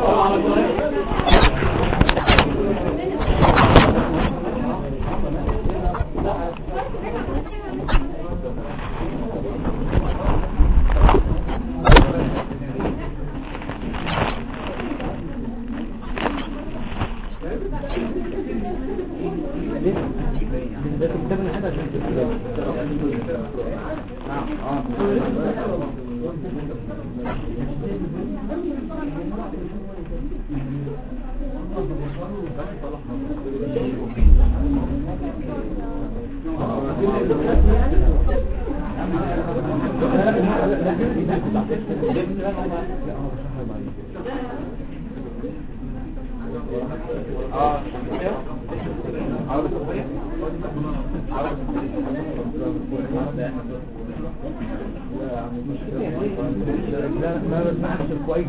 ما بسمعش كويس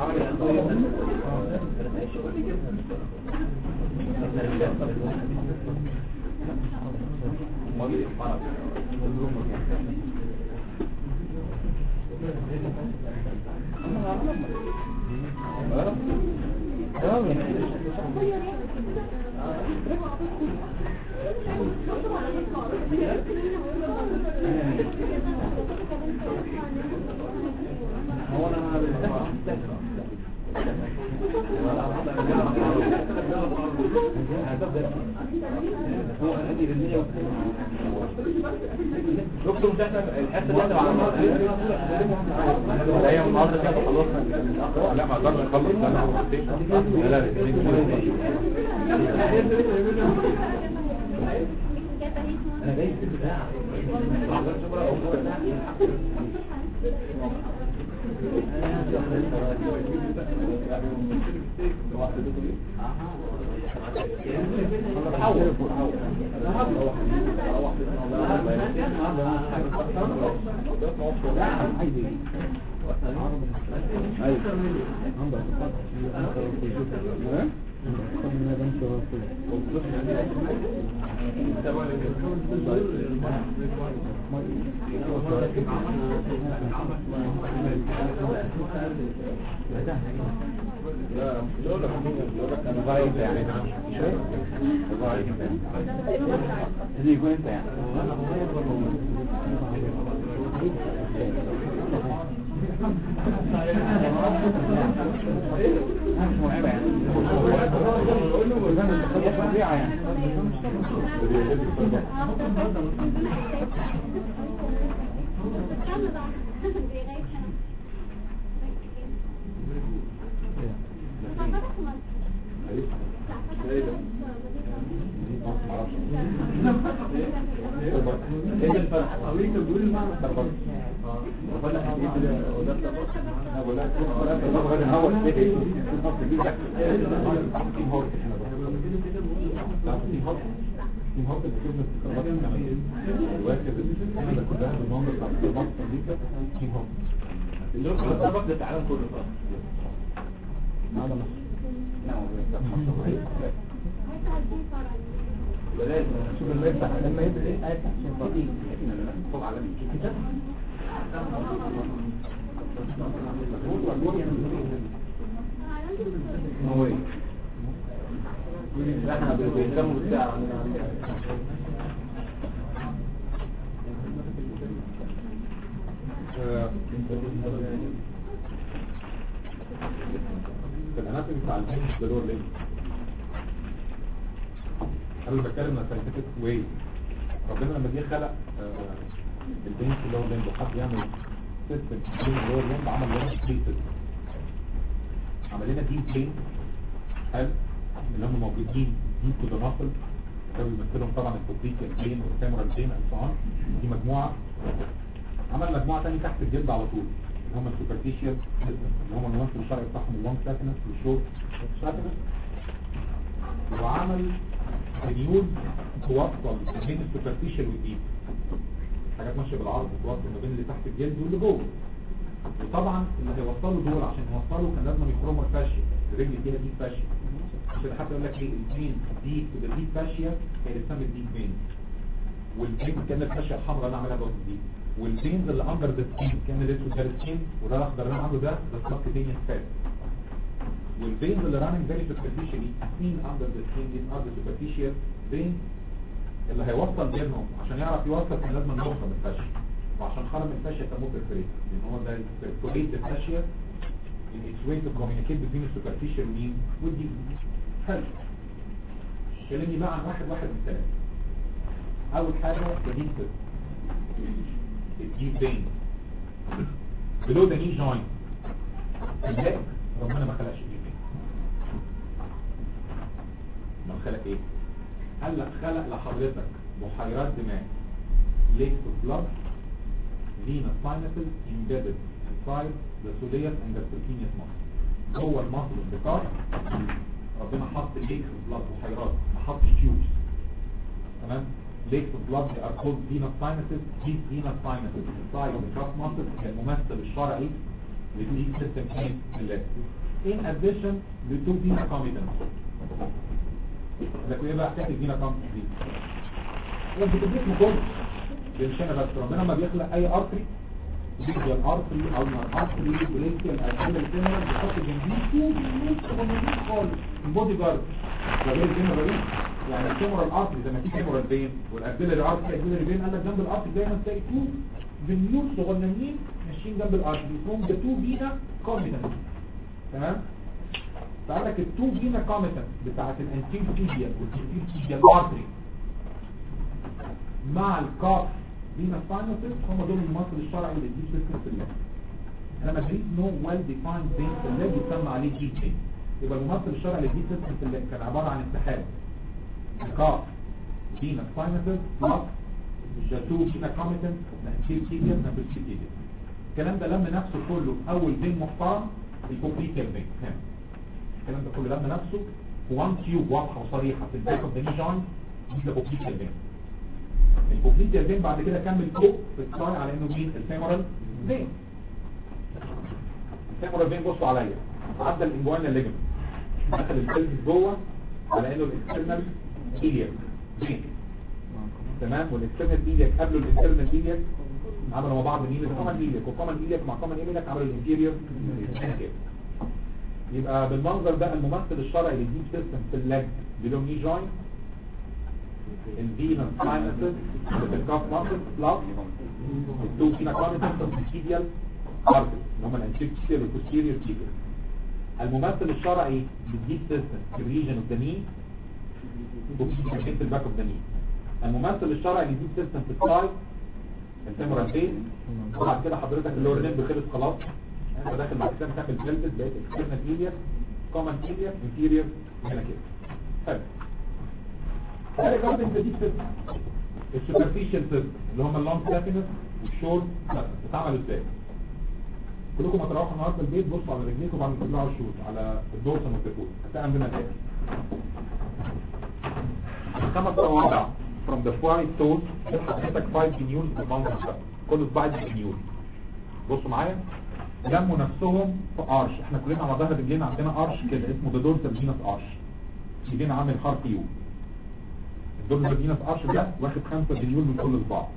هو انا دكتور مش احنا الحته اللي احنا عملناها لا هي النهارده كده خلصنا لا ما اقدرش اخلص لا لا لا انا جاي في بتاع هذه يكون انت يعني مش مرعبة يعني ايه الفرق؟ امريكا بيقول المعنى التربط ولا حديد ولا ولا ولا هو الدكتور السبب ده العالم كله خلاص بلاش شوف لما يفتح لما يفتح ايه هيفتح عشان فاضي خد عالمي هو ايه احنا بنهتم بالساعة في الاناتومي بتاع الهيد دلور ليه انا بتكلم عن ساينتفك واي ربنا لما جه خلق آه، البنت اللي هو الليمبو حب يعمل سيستم اللي هو الليمبو عمل لنا سبيسز عمل لنا دي بلين حلو اللي هم موجودين دي تو ذا ماسل ده بيمثلهم طبعا البوبليكيا بلين والفيمورال بلين اند دي مجموعه عمل مجموعه ثانيه تحت الجلد على طول اللي هم السوبرفيشال اللي هم الممثل الشرعي بتاعهم اللونج ساكنس والشورت ساكنس وعمل اليود توصل بين السوبرفيشال والديب حاجات ماشيه بالعرض توصل ما بين اللي تحت الجلد واللي جوه وطبعا اللي هيوصلوا دول عشان يوصلوا كان لازم يخرموا الفاشيه الرجل فيها دي فاشيه عشان حتى يقول لك ايه البين دي تبقى دي فاشيه هي اللي اسمها الديب بين والبين كان الفاشيه الحمراء اللي عملها دوت دي والبينز اللي اندر ذا سكين كان الاسود ده السكين وده الاخضر اللي عنده ده ده سبكتينيوس فات والفينز اللي راننج فيري سوبرفيشالي سين اندر ذا سكين دي ار ذا سوبرفيشال فين اللي هيوصل بينهم عشان يعرف يوصل كان لازم نقطه من الفاشيه وعشان خرم الفاشيه سموه برفريت لان هو ده البرفوريت الفاشيه in its way to communicate between the superficial mean والديب حلو كلمني بقى عن واحد واحد من ثلاثة أول حاجة الديب الديب بين below the knee joint الباك ربنا ما خلقش الديب بين ما خلق ايه؟ قال لك خلق لحضرتك بحيرات دماغ lakes of blood venous sinuses embedded inside the soleus and the percutaneous muscle جوه المصل البقار ربنا حط lakes of blood بحيرات ما حطش tubes تمام lakes of blood they are called venous sinuses these venous sinuses inside the calf muscle الممثل الشرعي للديب system كان اللي in addition the two venous commitments لكن ايه بقى حكايه الفينا كومبتنس دي هو في الجسم كله مش انا بس ربنا ما بيخلق اي ارتري بيجي الارتري او الارتري بلينكي الارتري الكاميرا بيحط جنبيه تو صغننين خالص البودي جارد ده غير الكاميرا دي يعني الكاميرا الارتري زي ما في كاميرا البين والاكسلري ارتري الاكسلري بين قال لك جنب الارتري دايما تلاقي تو فينيول صغننين ماشيين جنب الارتري اسمهم ذا تو فينا كوميتنس تمام فقال لك التو فينا كوميتنس بتاعت الانتير تيبيا والانتير تيبيا الارتري مع الكاف فينا ساينوسيس هم دول المصل الشرعي اللي دي سيستم في الليل لما تريد نو ويل ديفايند بين في الليل يسمى عليه جي بين يبقى الممثل الشرعي اللي دي سيستم في الليل كان عباره عن اتحاد الكاف فينا ساينوسيس بلس الجاتو فينا كوميتنس الانتير تيبيا والانتير تيبيا الكلام ده لم نفسه كله في اول بين محترم الكومبليتير بين هنا الكلام ده كله لم نفسه في وان تيوب واضحه وصريحه في الباك اوف ذا ني جوينت دي الكومبليتير بين الكومبليتير بين بعد كده كمل فوق في الساي على انه مين الفيمورال فين الفيمورال فين بصوا عليا عدى الانجوانا ليجمنت دخل الفلس جوه على انه الاكسترنال ايلياك فين تمام والاكسترنال ايلياك قبله الانترنال ايلياك عملوا مع بعض مين الكومن ايلياك والكومن ايلياك مع كومن ايلياك عملوا الانتيريور يبقى بالمنظر ده الممثل الشرعي للديب سيستم في اللج بلو ني جوينت الفينس ساينسز الكاف ماسل بلس التو فينا كونتنس السيديال ارتس اللي هم الانتيريور والبوستيريور تيبيال الممثل الشرعي للديب سيستم في الريجن اوف ذا ني وفي الباك اوف ذا ني الممثل الشرعي للديب سيستم في السايد الفيمورال فين وبعد كده حضرتك اللور ليمب خلص خلاص انت داخل بعد كده تعمل بلتد بقيت اكسترنال ايليا كومن ايليا انتيريور هنا كده حلو ده جاردن جديد سيستم السوبرفيشال سيستم اللي هم اللونج سافينس والشورت اتعملوا ازاي كلكم هتروحوا النهارده البيت بصوا على رجليكم وبعد ما تطلعوا الشوط على الدورسن والتكوت هتلاقي عندنا الاكل خمس صوابع from the foreign toes حضرتك 5 جنيول بالمنظر ده كل صباع جنيول بصوا معايا لموا نفسهم في ارش احنا كلنا على ظهر رجلينا عندنا ارش كده اسمه ده دورسال فينس ارش ايدينا عامل حرف يو الدورسال فينس ارش ده واخد 5 جنيول من كل صباع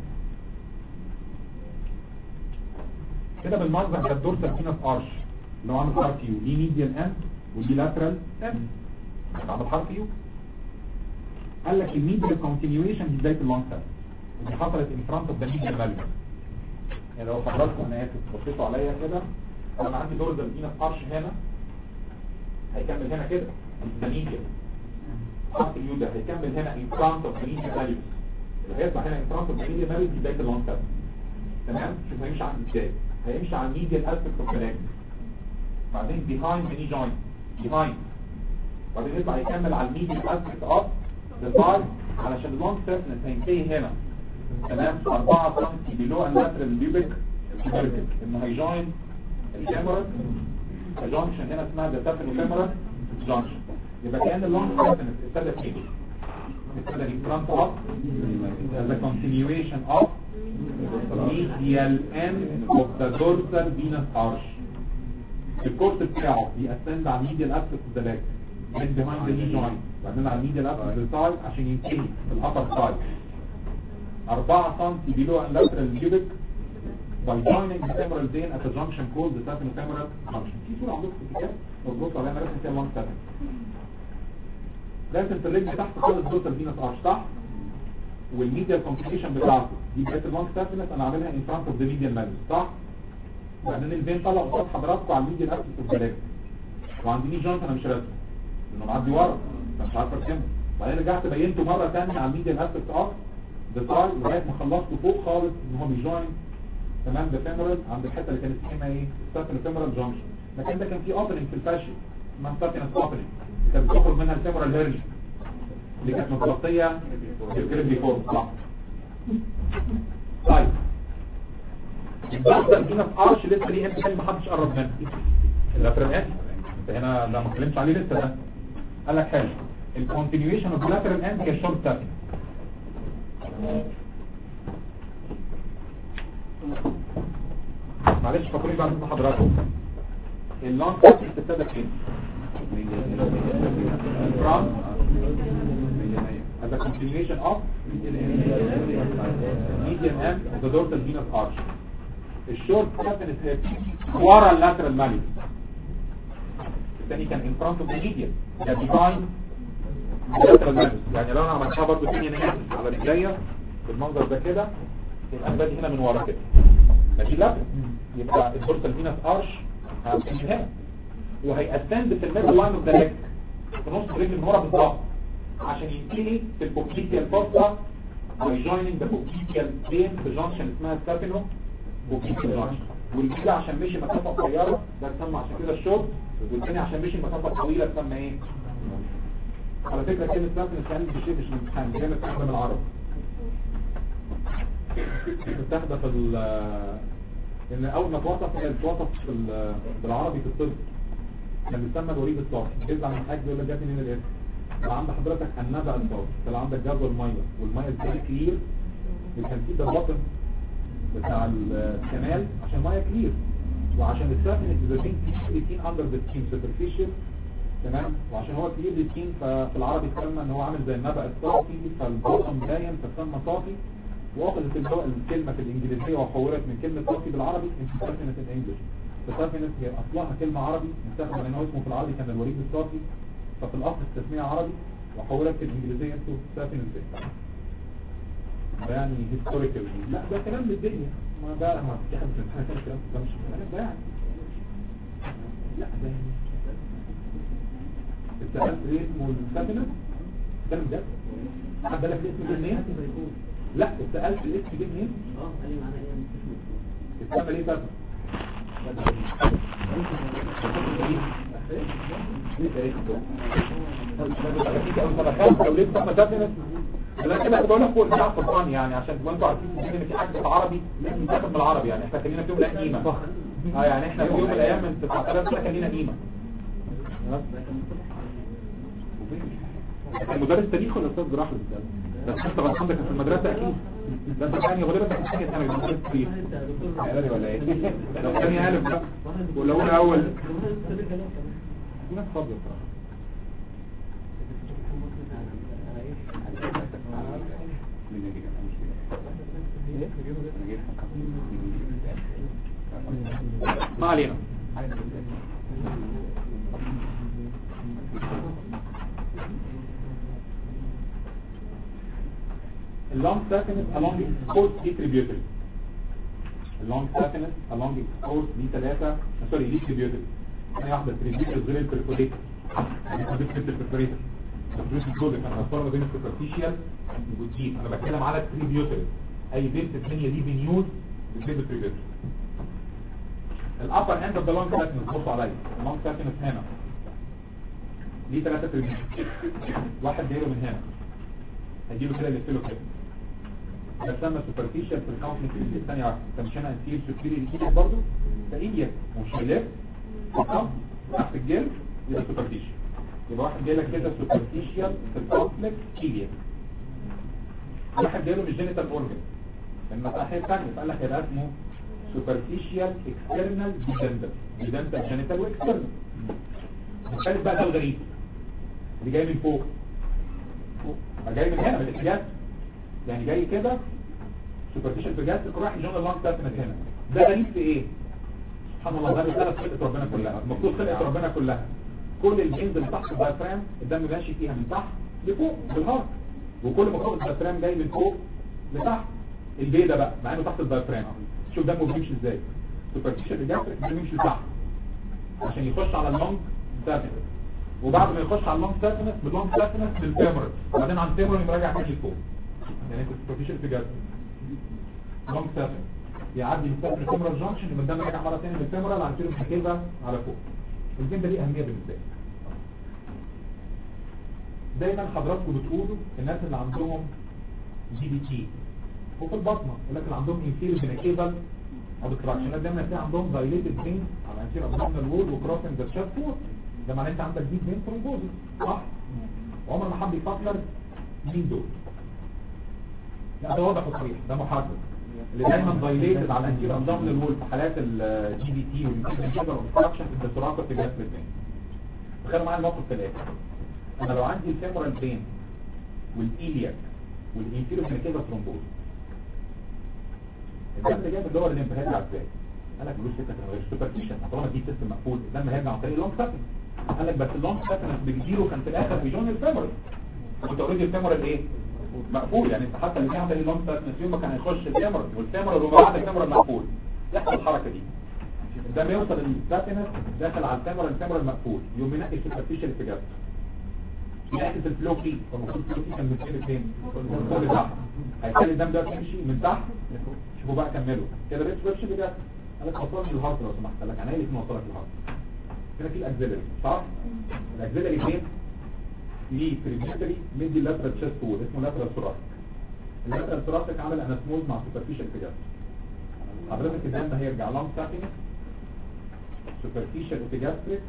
كده بالمنظر ده الدورسال فينس ارش اللي هو عامل حرف يو دي ميديال اند ودي لاترال اند عامل حرف يو قال لك الميديال كونتينيويشن دي بدايه اللونج تيرم ودي حصلت ان فرونت اوف ذا ميديال فاليو يعني لو حضراتكم انا اسف بصيتوا عليا كده انا عندي دور ده فينا قرش هنا هيكمل هنا كده ده ميديال خط اليو ده هيكمل هنا ان فرونت اوف ذا ميديال فاليو اللي هيطلع هنا ان فرونت اوف ذا ميديال فاليو دي بدايه اللونج تيرم تمام شوف هيمشي عند ازاي هيمشي على الميديال اسبكت اوف ذا بعدين بيهايند ذا ني جوينت بيهايند بعدين يطلع يكمل على الميديال اسبكت اوف بالبار علشان اللونج سيرفنس هينتهي هنا تمام 4 سم بلو اللاترال بيوبك سيركل انه هيجوين الفيمورال الجونكشن هنا اسمها ده تافن فيمورال جونكشن يبقى كان اللونج سيرفنس ابتدى فين ابتدى in front of the continuation of medial end of the dorsal venous arch الكورس بتاعه بيأسند على medial aspect of the leg من behind the knee joint بعدين على الميديا الأسفل سايد عشان ينتهي في الأبر سايد 4 سم بيلو اللاترال بيوبك by joining the femoral vein at a junction called the saphenofemoral junction في صورة عندكم في الكتاب مظبوط عليها مرسم فيها long saphen رسم في الرجل تحت خالص دوتال فينس ارش صح والميديا كومبليكيشن بتاعته دي بقت اللونج سابينس انا عاملها ان فرونت اوف ذا ميديان مالوس صح وبعدين الفين طلع قصاد حضراتكم على الميديان اكسس اوف ذا وعند مي جونت انا مش راسمه لانه معدي ورا مش عارف ارسمه بعدين رجعت بينته مره ثانيه على الميديان اكسس اوف ذا سايد لغايه ما خلصته فوق خالص ان هو بيجوين تمام ده فيمورال عند الحته اللي كانت اسمها ايه ستافن فيمورال جانكشن لكن ده كان في اوبننج في الفاشي اسمها ستافن اوبننج كانت بتخرج منها الفيمورال هيرج اللي كانت متغطيه بالكريبلي فورم صح طيب الضغط هنا في ارش لسه ليه انت ما حدش قرب منه اللاترال اند انت هنا ده ما اتكلمتش عليه لسه ده قال لك حلو الكونتينيويشن اوف اللاترال اند هي الشورت تاب معلش فاكرين بعد ما حضراتكم اللونج تاب بتبتدى فين؟ from as a continuation of median end of the dorsal venous arch. الشورت كابن هي ورا اللاترال ماليوس الثاني كان in front of the median ده behind اللاترال ماليوس يعني لو انا عملتها برضه تاني انا على رجليا بالمنظر ده كده يبقى انا باجي هنا من ورا كده ماشي لا يبقى الدورسال فينس ارش هتمشي هنا وهيأسند في الميدل لاين اوف ذا ليج في نص الرجل من ورا بالظبط عشان ينتهي في البوكيتيال فورسا by joining the popliteal vein في جانكشن اسمها سابينو بوكيتيال جانكشن والكده عشان مشي مسافة قصيرة ده اتسمى عشان كده الشورت والتاني عشان مشي مسافة طويلة اتسمى ايه؟ على فكرة كلمة سابينو كان بشيء مش الامتحان زي ما بتستخدم العرب بتستخدم في ال ان اول ما توصف هي توصف في ال- بالعربي في الطب كان بيسمى الوريد الصافي بيزعل من حاجه يقول لك جاب منين الاسم لو عند حضرتك النبع الصافي لو عندك جدول ميه والميه الكلير كلير كان في ده بطن بتاع الكمال عشان الميه كلير وعشان السفن الزيتين كلين اندر ذا سكين سوبرفيشال تمام وعشان هو كلير للسكين ففي العربي اتسمى ان هو عامل زي النبع الصافي فالبطن باين فتسمى صافي واخذت اللغة الكلمة في الانجليزية وحولت من كلمة صافي بالعربي انت سافنت الانجليش فسافنت هي اصلها كلمة عربي مستخدم لان هو اسمه في العربي كان الوريد الصافي ففي الاصل التسمية عربي وحولت في الانجليزية انتو سافنت ده يعني هيستوريكال لا ده كلام للدنيا ما ده ما في حد في الامتحان كان كلام ده مش كلام ده يعني لا ده يعني اتسألت ليه اسمه السافنت كلام بجد حد بالك الاسم ده منين؟ لا اتسألت الاسم جه منين؟ اه ايوه انا ايه اتسمى ليه بقى؟ لا كده بقول لك فوق البتاع فرقان يعني عشان تبقوا انتوا عارفين ان في حاجه عربي لازم تاخد بالعربي يعني احنا كان لنا في يوم من الايام قيمه اه يعني احنا في يوم من الايام من 9000 سنه كان لنا قيمه كان مدرس تاريخ ولا استاذ جراحه ده انت غلطان ده كان في المدرسه اكيد ده انت ثاني غالبا كان في ثانيه ثانوي مدرس تاريخ عيالي ولا ايه لو ثاني الف بقى ولا اولى اول في ناس فاضيه بصراحه ما علينا اللونج ساكنس along its course دي tributary اللونج ساكنس along its course دي ثلاثة سوري دي tributary ثانية واحدة tributary غير البريكوليتر يعني دي كنت البريكوليتر الفلوس الجودة كان أصفار ما بين السوبرفيشال والديب أنا بتكلم على tributary أي بنت في الدنيا دي بنيوز بتجيب tributary الابر اند اوف ذا لونج ساكنس بصوا عليا اللونج ساكنس هنا دي ثلاثة tributary واحد جايله من هنا هجيله كده نقفله كده ده تسمى سوبرفيشال في الكونفليكت الثانية واحدة انت مش هنا انتير سوبيريور ايدك برضه فايديك ومش ليفت تحت الجلد يبقى سوبرفيشال يبقى واحد جاي لك كده سوبرفيشال في الكونفليكت ايديك واحد جاي له مش جينيتال اورجن لما ناحيه ثانيه فقال لك هيبقى اسمه سوبرفيشال اكسترنال ديدنتال ديدنتال جينيتال واكسترنال الثالث بقى ده الغريب اللي جاي من فوق جاي من هنا من الاتجاه يعني جاي كده سوبرفيشال بجاستك رايح الجون اللانج ساتنس هنا ده غريب في ايه سبحان الله ده رساله خلقه ربنا كلها المفروض خلقه ربنا كلها كل الجنز اللي تحت الدايفرام الدم ماشي فيها من تحت لفوق بالهارت وكل ما فوق الدايفرام جاي من فوق لتحت البيضه بقى مع انه تحت الدايفرام شوف دمه بيمشي ازاي سوبرفيشال جاستريك بيمشي لتحت عشان يخش على اللونج سافنس وبعد ما يخش على اللونج سافنس من اللونج سافنس للفيمورال وبعدين عن الفيمورال يراجع تاني لفوق يعني انت سوبرفيشال في جاستريك لونج سافنس يعدي من سافنس فيمورال جانكشن يبقى الدم راجع مره ثانيه للفيمورال عن كده كده على فوق الجين ده ليه اهميه بالنسبه لي دايما حضراتكم بتقولوا الناس اللي عندهم جي بي تي وفي البطنه ولكن عندهم انفيريور فينيكيبل obstruction دايما تلاقي عندهم dilated vein على انتير abdominal wall وكروسنج ذا chest wall ده معناه انت عندك ديب فين ثرومبوزس صح عمر ما حد يفكر مين دول لا ده واضح وصريح ده محدد اللي دايما dilated على انتير abdominal wall في حالات الجي بي تي والانفيريور obstruction في الدستراكر في جسم الفين تخيلوا معايا الموقف كالاتي انا لو عندي الفيمورال فين والايلياك والانفيريور فينيكيبل ثرومبوز الدم اللي جاي من الدور الليمف هيرجع ازاي قال لك ملوش سكه من غير سوبرفيشن طالما دي سيستم مقفول الدم هيرجع عن طريق اللونج سافنس قال لك بس اللونج سافنس بيجيله كان في الاخر بيجون الفيمورال كنت اوريدي الفيمورال ايه مقفول يعني انت حتى اللي بيعمل اللونج سافنس يوم ما كان هيخش الفيمورال والفيمورال وما بعد الفيمورال مقفول يحصل الحركه دي الدم يوصل للسافنس داخل على الفيمورال الفيمورال مقفول يوم ينقي السوبرفيشال اتجاه يعكس الفلو فيه فالمفروض الفلو فيه كان من فين لفين من فوق لتحت هيخلي الدم ده يمشي من تحت شوفوا بقى كملوا كده بقيت سوبرفيشال بجد قال لك وصلني للهارت لو سمحت قال لك انا اللي نوصلك للهارت هنا في الاكزيلري صح الاكزيلري فين ليه تريبيوتري ميدي لاترال تشيست وول اسمه لاترال ثوراسيك اللاترال ثوراسيك عمل اناسموز مع سوبرفيشال اتجاه حضرتك الدم هيرجع لونج سافينس سوبرفيشال اتجاستريك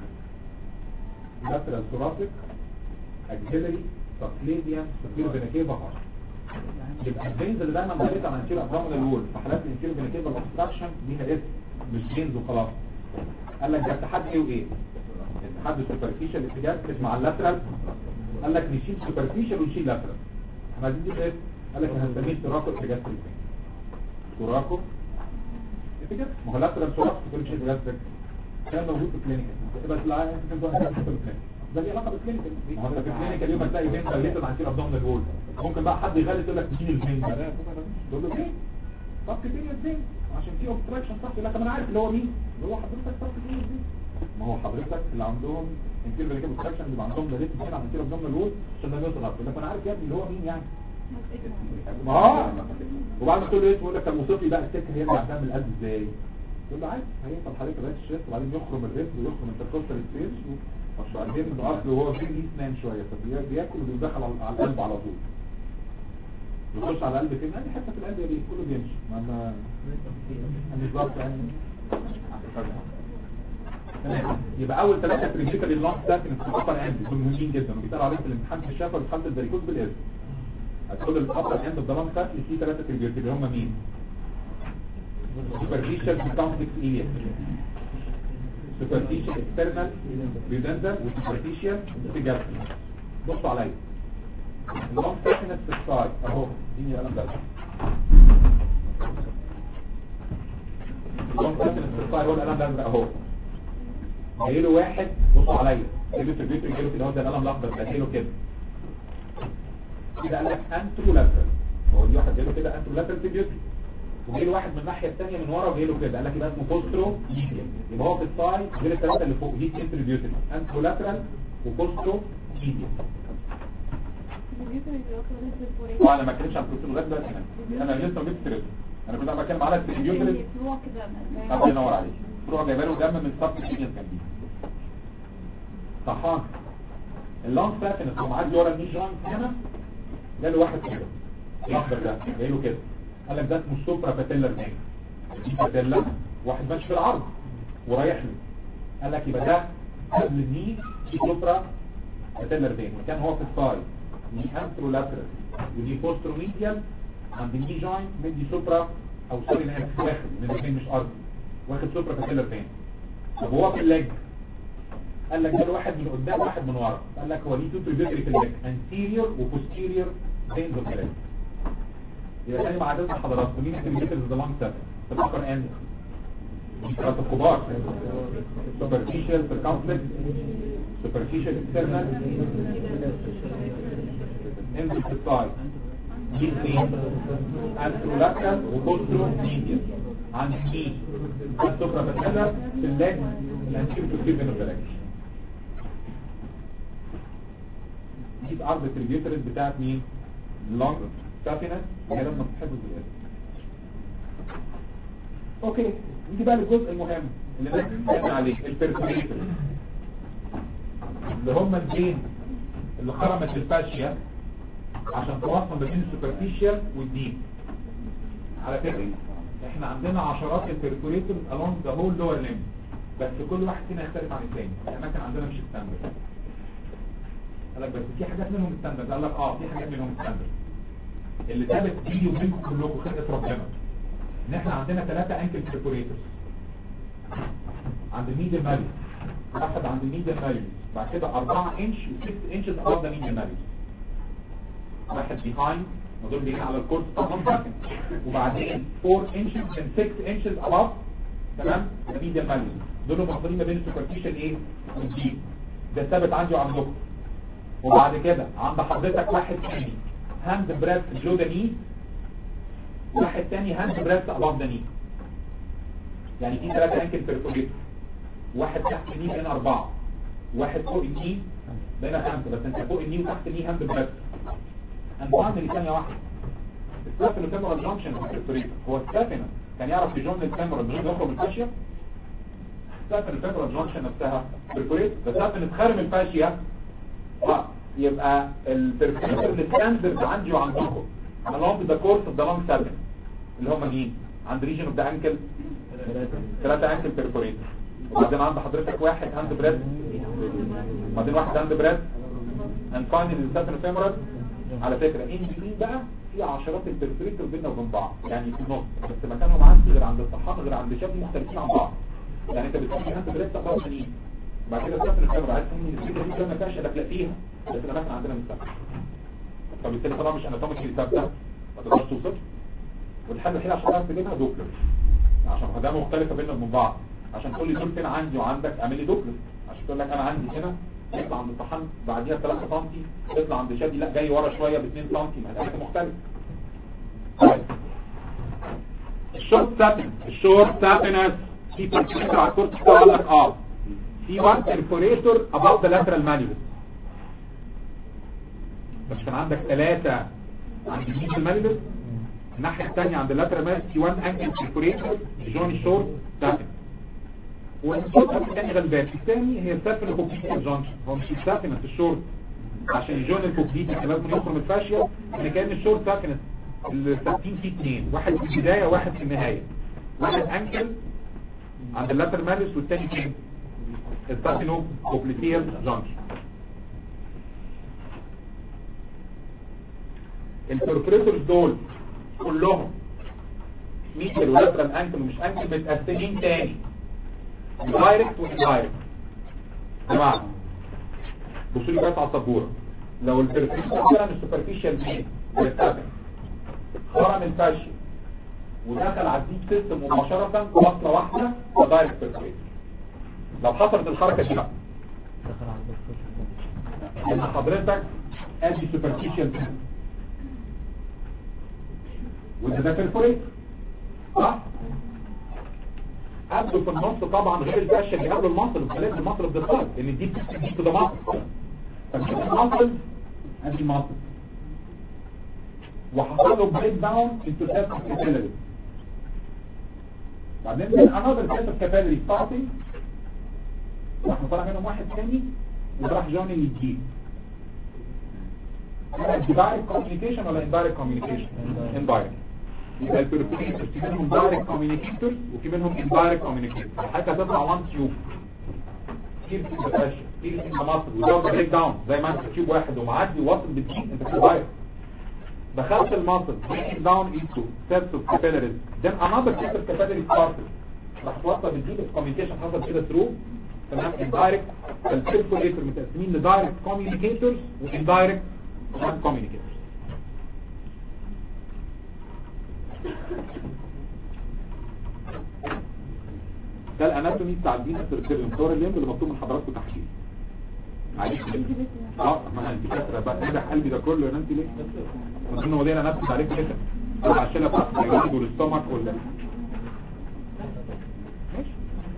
لاترال ثوراسيك اكزيلري سبليديان سبيرو فينيكيفا هارت يبقى الفينز اللي دايما بنيت على انتيرو ابرامل الوول في حالات الانتيرو فينيكيفا اوبستراكشن ليها اسم مش فينز وخلاص قال لك ده اتحاد ايه وايه اتحاد السوبرفيشال اتجاستريك مع اللاترال قال لك نشيل سوبرفيشال ونشيل لاترال احنا عايزين دي ايه قال لك هنسميه تراكو اتجاستريك تراكو اتجاستريك ما هو لاترال تراكو سوبرفيشال اتجاستريك كان موجود في الكلينيكال بس لا انت كنت في الكلينيكال ده ليه علاقه بالكلينيكال ما هو في الكلينيكال يوم هتلاقي بين ريليتد عن كده ابدومينال وول ممكن بقى حد يغلط يقول لك مين الفين ده تقول له فين طب فين الفين عشان في اوبستراكشن صح يقول لك انا عارف اللي هو مين اللي هو حضرتك طب فين الفين ما هو حضرتك اللي عندهم انتير فينيكال اوبستراكشن اللي عندهم ريليتد هنا عن كده ابدومينال وول عشان ده بيوصل يقول لك انا عارف يا ابني اللي هو مين يعني ما هو وبعد ما تقول له ايه يقول لك طب وصف لي بقى السكه هيرجع دم القلب ازاي تقول له عادي هيوصل حضرتك لغايه الشيست وبعدين يخرم الريست ويخرم الانتركوستال سبيس وبعدين من الاصل وهو في ليه اسنان شويه فبياكل وبيدخل على على القلب على طول يخش على القلب فين اي حته في القلب يا كله بيمشي ما ما مش ضابط يعني تمام يبقى اول ثلاثه كريتيكال اللونج ساكن في الابر اند دول مهمين جدا وبيتقال عليهم في الامتحان في الشفا وفي حاله الفاريكوز بالاسم هتقول الابر اند اوف ذا لونج ساكن في ثلاثه كريتيكال اللي هم مين superficial complex ileus superficial external redundant وsuperficial significant بصوا عليا اللونج ساكنس في السايد اهو اديني قلم ده اللونج ساكنس في السايد هو القلم الازرق اهو جاي له واحد بصوا عليا جاي له سيرفيتري جاي له كده هو ده القلم الاخضر ده جاي له كده كده قال لك انترو لاترال هو دي واحد جاي له كده انترو لاترال سيرفيتري وجاي له واحد من الناحيه الثانيه من ورا وجاي له كده قال لك يبقى اسمه بوسترو ميديا يبقى هو في السايد غير الثلاثه اللي فوق دي انتريبيوتد انترو لاترال وبوسترو ميديا اه انا ما اتكلمش عن البروتين لغايه دلوقتي انا انا لسه مسترد انا كنت عم بتكلم على التريبيوتد فروع كده الله ينور عليك فروع جايبه له دم من سب كينيس جنبي صحان اللونج ساكنس هو معدي ورا الني جوينت هنا جاله واحد كده الاخضر ده جاي له كده قال لك ده اسمه السوبرا باتيلر فين دي باتيلا واحد ماشي في العرض ورايح له قال لك يبقى ده قبل الني دي سوبرا باتيلر فين وكان هو في السايد دي انترو لاترال ودي بوسترو ميديال عند الني جوينت مدي سوبرا او سوري انا اسف واخد من الاثنين مش ارضي واخد سوبرا باتيلر فين طب هو في الليج قال لك ده واحد من قدام واحد من ورا قال لك هو ليه تو بريفيري في الليج انتيريور وبوستيريور فينز اوف الليج يبقى تاني مع عدد حضراتكم مين اللي بيجيب ذا لونج سيرفيس في الابر اند ثلاثة كبار superficial circumflex superficial external انترستاي دي اثنين انترولاترال وكونترو ميديا عند دي السفرة بتكلم في الليج الانتير تكتير من البلاج دي الارض التريبيوترز بتاعت مين؟ لونج سافينس هي لما تحفظ بالاسم اوكي نيجي بقى للجزء المهم اللي انا بتكلم عليه البيرسونيتور اللي هم الجين اللي خرمت الفاشية عشان توصل ما بين السوبرفيشال والديب على فكرة احنا عندنا عشرات البيركوليتورز along the whole lower limb بس كل واحد فينا يختلف عن الثاني الاماكن عندنا مش ستاندرد قال لك بس في حاجات منهم ستاندرد قال لك اه في حاجات منهم ستاندرد اللي ثابت بيني وبينكم كلكم خلقة ربنا ان احنا عندنا ثلاثة انكل بيركوليتورز عند الميديا مالي واحد عند الميديا مالي بعد كده 4 انش و6 انش above the medial malleus واحد behind ودول بيجي على الكورس طبعا وبعدين 4 انش من 6 انش above تمام the medial malleus دول محطوطين ما بين السوبرفيشال ايه والديب ده ثابت عندي وعندكم وبعد كده عند حضرتك واحد تاني هاند بريث بلو ذا ني واحد تاني هاند بريث above the knee يعني في ثلاثة انكل بيرفوريتور واحد تحت الني بين أربعة واحد فوق الني بين خمسة بس انت فوق الني وتحت الني هاند بريث هنفهم اللي ثانية واحدة السافن الفيمورال جانكشن بيرفوريتور هو السافن كان يعرف يجون الفيمورال من غير يخرج من الفاشية السافن الفيمورال جانكشن نفسها بيرفوريتور بس السافن اتخرم الفاشية اه يبقى البيرفوريتور الستاندرد عندي وعندكم along the course of the long seven اللي هم مين عند region of the ankle ثلاثة انكل بيرفوريتور وبعدين عند حضرتك واحد هاند بريد وبعدين واحد هاند بريد and finally الساتن فيمورال على فكرة ان بي بقى في عشرات البيرفوريتور بيننا وبين بعض يعني في النص بس مكانهم عندي غير عند الصحان غير عند شاب مختلفين عن بعض يعني انت بتقول هاند بريد تقدر سنين بعد كده الساتن فيمورال عايز تقول ان الفكرة دي ما فيهاش لك لا فيها بس الاماكن عندنا مش ثابته فبالتالي طبعا مش اناتوميكلي ثابته ما تقدرش توصف والحل الوحيد عشان تعرف تجيبها دوبلر عشان ده مختلفه بيننا وبين بعض عشان تقول لي دول فين عندي وعندك اعمل لي دوبلر عشان تقول لك انا عندي هنا يطلع عند الطحن بعديها 3 سم يطلع عند شادي لا جاي ورا شويه ب 2 سم ما ده مختلف طيب الشورت سابن الشورت سابنس في بارتيكل على الكورس بتاع لك اه في وان بيرفوريتور اباوت ذا لاترال مانيوس بس كان عندك ثلاثة عند الجيب المانيوس الناحية الثانية عند اللاترال مانيوس في وان انكل بيرفوريتور جوني شورت سابن والصوت الثاني غلبان الثاني هي السافن الكوبليتي جانكشن هو مش السافن في الشورت عشان يجون الكوبليتي لازم يخرج من الفاشية ان كان الشورت سافن اللي ثابتين فيه اثنين واحد في البداية واحد في النهاية واحد انكل عند اللاتر مالس والثاني فين السافن كوبليتي جانكشن البرفريتورز دول كلهم ميديال ولاترال انكل ومش انكل متقسمين تاني دايركت واندايركت جماعه بصوا لي بس على السبوره لو البرفيشال مثلا السوبرفيشال بين بيرتفع خرم الفاشي ودخل على الديب سيستم مباشره وصله واحده ودايركت بيرفيشال لو حصلت الحركه دي بقى ان حضرتك ادي سوبرفيشال وده ده بيرفوريت صح قبله في النص طبعا غير الفاشة اللي قبل المصل وخلاف المصل بتختار ان دي دي تبقى مصل فمش المصل ادي المصل وحصل له بريك داون انتو سيرف كابيلاري بعدين من انذر سيرف كابيلاري ستارتنج راح طلع منهم واحد ثاني وراح جوني يجيب دايركت كوميونيكيشن ولا اندايركت كوميونيكيشن اندايركت يبقى البيرفوريتور في منهم دايركت كوميونيكيتور وفي منهم اندايركت كوميونيكيتور حتى تطلع وان تيوب كتير في الفاشن كتير في المصر وده بريك داون زي ما انت تيوب واحد ومعدي واصل بالدين انت في دايركت دخلت المصر بريك داون انتو سيرس اوف كابيلاريز then another set of capillaries started راح توصل بالدين الكوميونيكيشن حصل كده ثرو تمام اندايركت البيرفوريتور متقسمين لدايركت كوميونيكيتورز واندايركت نون كوميونيكيتورز ده الاناتومي بتاع الفينس سيركيليوم صور الليمب اللي مكتوب من حضراتكم تحليل عايز اه ما انت فاكره بقى كده قلبي ده كله يا انت ليه من ضمن مواضيع انا نفسي عليك كده طبعا الشله بتاعت اليوريد والاستومك ولا ماشي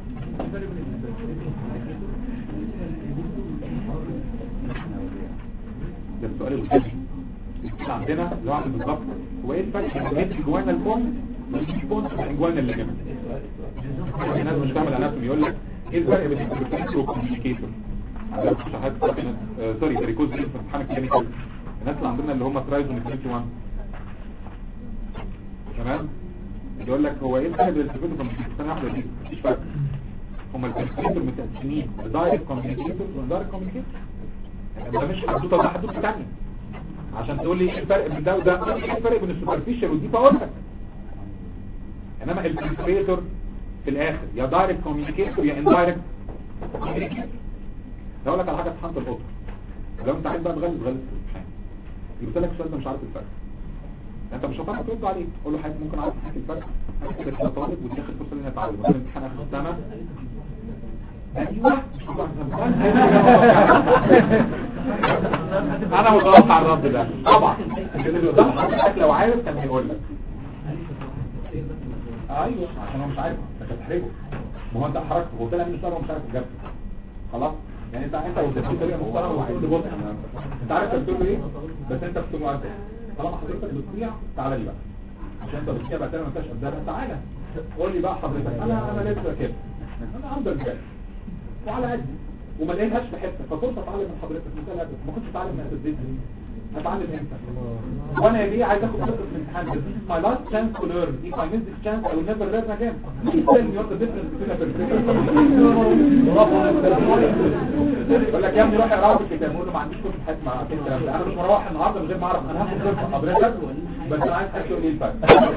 ده السؤال المهم احنا عندنا لوحده بالظبط هو ايه الفرق بين الجوانا البون والبون والجوانا اللي جنب الناس مش فاهمه الاناتومي يقول لك ايه الفرق بين الكونتاكتور والكوميونيكيتور عندنا في شهاده سابينس سوري بريكوز في امتحان الكلينيكال الناس اللي عندنا اللي هم ترايزون 21 تمام يقول لك هو ايه الفرق بين الكونتاكتور والكوميونيكيتور ثانيه واحده دي مفيش فرق هم الكونتاكتور متقسمين دايركت كوميونيكيتور ودايركت كوميونيكيتور ده مش حدوته ده حدوته ثانيه عشان تقول لي ايه الفرق بين ده وده ايه الفرق بين السوبرفيشال ودي بقول لك انما الكونتاكتور في الاخر يا دايركت كوميونيكيتور يا اندايركت كوميونيكيتور اقول لك على حاجه في حمض القطر لو انت عايز بقى تغلس غلس في الامتحان جبت لك سؤال ده مش عارف الفرق انت مش هتعرف ترد عليه قول له حضرتك ممكن عارف تحكي الفرق انت كده طالب وتاخد فرصه ان يتعلم مثلا امتحان اخر السنه ايوه انا متوقع الرد ده طبعا اللي قدام حضرتك لو عارف كان هيقول لك ايوه عشان هو مش عارف انت بتحرجه ما هو انت حركته هو طلع من الشهر ومش عارف اجابته خلاص يعني انت انت وتفكير طريقه محترمه وعايز تبص انت عارف انت بتقول ايه بس انت بتقول له طالما حضرتك بتطيع تعالى لي بقى عشان انت بتطيع بقى ما انتش قدامها تعالى قول لي بقى حضرتك انا انا لسه كده انا اندر جاد وعلى قدي وما لقيتهاش في حته ففرصه اتعلم من حضرتك مثال قبل ما كنتش اتعلم من الزيت دي هتعلم امتى وانا ليه عايز اخد فرصه في الامتحان this is my last chance to learn if I miss this chance I will never learn again please tell me what the difference between a perfect يقول لك يا ابني روح اقرا في الكتاب اقول له ما عنديش كتب حد مع الكلام ده انا مش هروح النهارده من غير ما اعرف انا هاخد فرصه حضرتك بس انا عايز حد يقول لي الفرق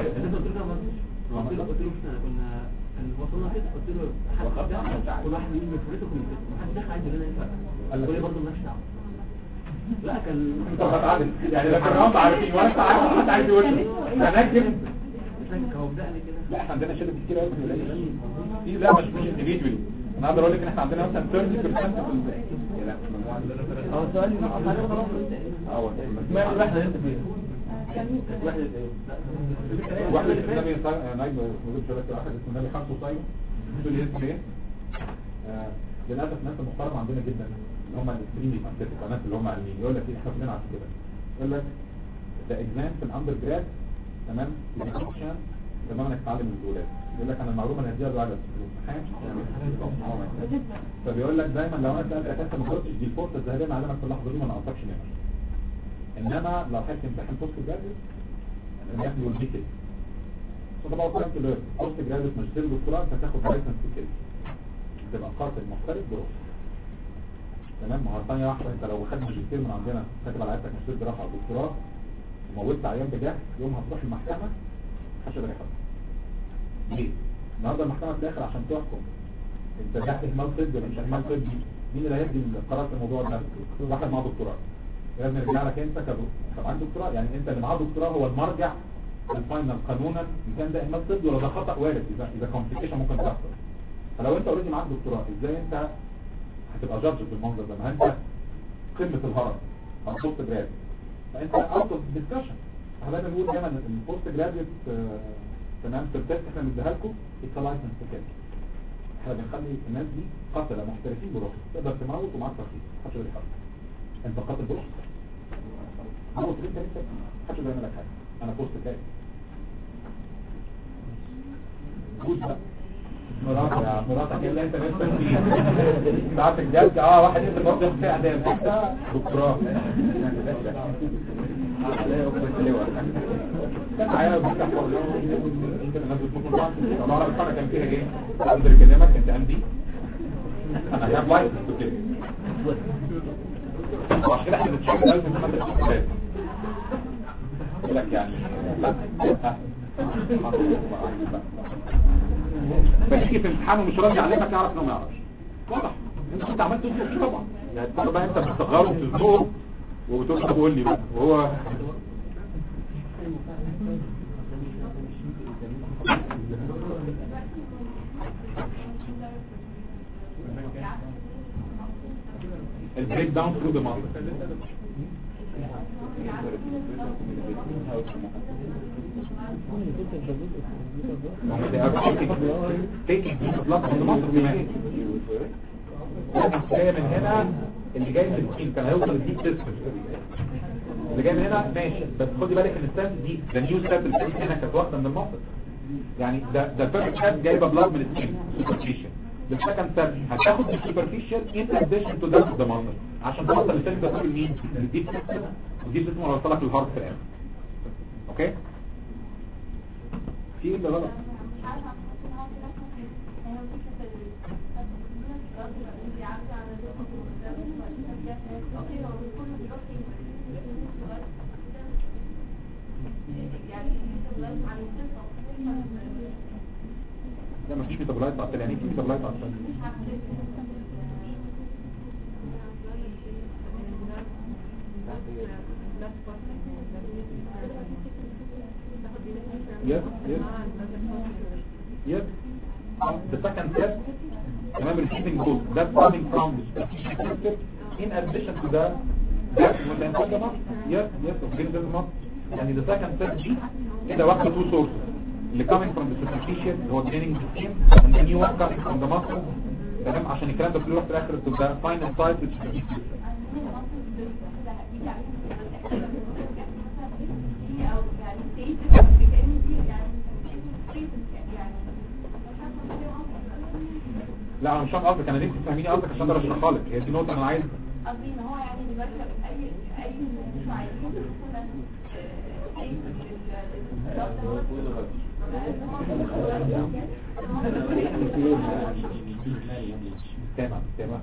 وصلنا كده قلت له حد ده كل واحد يجي فرقته كل حد دخل عايز يقول لنا قال لك ايه برضه مالناش دعوه لا كان انت هتعرف يعني لكن هم عارفين وانا انت عارف حد عايز يقول لي انا اكتب فاكر هو بدأني كده لا احنا عندنا شركة كتير قوي في الولاية في لا مش مش individually انا اقدر اقول لك ان احنا عندنا مثلا 30% في ال لا مش مجموعة هو سؤال حاجه خلاص اه والله. ما الوحده انت فيها وحده ايه واحد اسمه النبي صا- نايم موجود ثلاثة واحد اسمه النبي خمسة صايم تقول لي اسمه ايه؟ آه، للأسف ناس محترمة عندنا جدا اللي هم الاكستريملي ساينتفك الناس اللي هم علميين يقول لك ايه احنا كلنا عارفين كده يقول لك ده اكزام في الاندر جراد تمام اوبشن تمام انك تتعلم من الولاد يقول لك انا المعلومه اللي هديها له في الامتحان يعني فبيقول لك دايما لو انا سالتك انت ما جاوبتش دي الفرصه الذهبيه اللي علمك في اللحظه دي ما نقصكش منها انما لو حد امتحان بوست جراديوت الامتحان يقول دي كده طبعا كلام كده بوست جراديوت ماجستير دكتوراه انت هتاخد لايسنس في كده تبقى قاتل محترف برخص تمام ما هو ثانيه واحده انت لو خدت ماجستير من عندنا كاتب على عيادتك ماجستير جراحه او دكتوراه وموتت عيان بجهل يوم هتروح المحكمه محدش يقدر يحاسبك ليه؟ النهارده المحكمه في الاخر عشان تحكم انت ده اهمال طبي ولا مش اهمال طبي مين اللي هيدي القرار في الموضوع ده؟ واحد معاه دكتوراه لازم يرجع لك انت كدكتور طب عندك دكتوراه يعني انت اللي معاه دكتوراه هو المرجع الفاينل قانونا ان كان ده اهمال طبي ولا ده خطا وارد اذا اذا كومبليكيشن ممكن تحصل فلو انت اوريدي معاك دكتوراه ازاي انت هتبقى جادج بالمنظر ده ما انت قمه الهرم او بوست جراد فانت اوت اوف ديسكشن احنا دايما بنقول دايما ان البوست جراديوت تمام سيرتيفيكت احنا بنديها لكم اتس لايسنس كده احنا بنخلي الناس دي قتله محترفين برخص تقدر تموت ومعاك ترخيص محدش يقدر يحاسبك انت قاتل برخص موت انت لسه محدش يقدر يعمل لك حاجه انا بوست جراد جوز بقى مراتك يا مراتك اللي انت نفسك فيها ساعات الجد اه واحد انت برضه في اعدام انت دكتوراه كان عيال بتفتح انت الناس بتموت من بعض لو اعرف الفرق كان فيها ايه اقدر اكلمك انت عندي انا هاب لايف كده وعشان كده احنا بنتشكل قلب من خمسة شخصيات يقول لك يعني لا فتيجي في امتحان ومش راضي عليك تعرف انه ما يعرفش واضح انت كنت عملت تطلب طبعا يعني تقول بقى انت بتصغره في الزور وبتقول طب قول لي بقى وهو البريك داون ثرو ذا ماسل هم they are taking taking blood from the muscle كمان لكن جاي من هنا اللي جاي من السكين كان هيوصل للديب سيستم اللي جاي من هنا ماشي بس خدي بالك ان السيل دي ده نيو سيل اللي هنا كانت واخده من المصل يعني ده ده فيرست سيل جايبه بلاد من السكين سوبرفيشال السكند سيل هتاخد السوبرفيشال ان اديشن تو ذات ذا مصل عشان توصل للسيل ده كل مين الديب سيستم والديب سيستم هيوصلك للهارت في الاخر اوكي في ايه اللي غلط لا مفيش ميتابولايت تعطل يعني إيه في ميتابولايت تعطل Yes, yes. Yes. The second step, remember receiving both. That's coming from the strategic sector in addition to the that when the entire month. Yes, yes, of getting the month. And the second step G, كده واخده two sources. اللي coming from the superficial اللي هو draining the skin and the new one coming from the muscle. تمام عشان الكلام ده كله يروح في الاخر to the final site which is the deep system. لا انا مش فاهم قصدك انا نفسي تفهميني قصدك عشان اقدر اشرحها لك هي دي نقطه انا عايز قصدي ان هو يعني دلوقتي اي اي مش عايزين مثلا سامع سامع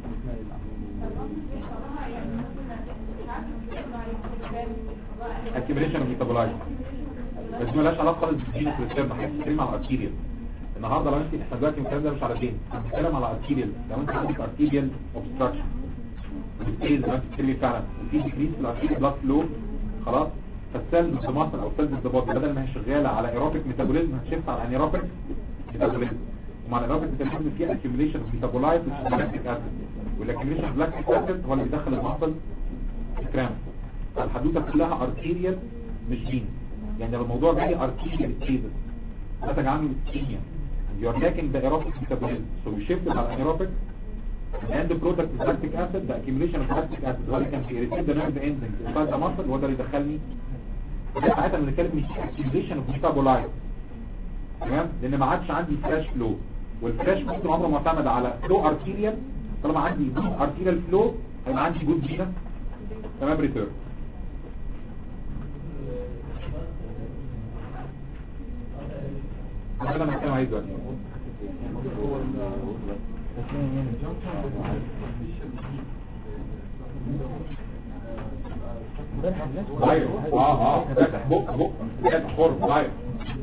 accumulation of metabolites بس دي مالهاش علاقه خالص بالجينس والسيرم احنا بنتكلم على الارتيريال النهارده لو انت احنا دلوقتي الكلام ده مش على الجين احنا بنتكلم على الارتيريال لو انت عندك ارتيريال اوبستراكشن بالتيز زي ما انت بتتكلمي فعلا وفي ديكريس في الارتيريال بلاد فلو خلاص فالسيل متماثل او سيل الضباط بدل ما هي شغاله على ايروبيك ميتابوليزم هتشفت على انيروبيك ميتابوليزم ومع الايروبيك ميتابوليزم في accumulation of metabolites which is lactic acid والاكيوميليشن of lactic acid هو اللي بيدخل المعضل كرام فالحدوته كلها ارتيريال مش جين يعني لو الموضوع جاي ارتيريال ستيبل نتج عنه ischemia you are lacking the aerobic metabolism so you shift it على anaerobic and the product is lactic acid the accumulation of lactic acid هو اللي كان في irritate the nerve endings inside the muscle وهو ده اللي يدخلني ساعتها بنتكلم مش accumulation of metabolites تمام لان ما عادش عندي فلاش فلو والفلاش ممكن عمره معتمد على فلو ارتيريال طالما عندي جود ارتيريال فلو هيبقى عندي جود فينس تمام ريتيرن ده اللي انا بتكلم عليه دلوقتي ايوه اه اه فاتح بق بق فاتح حر ايوه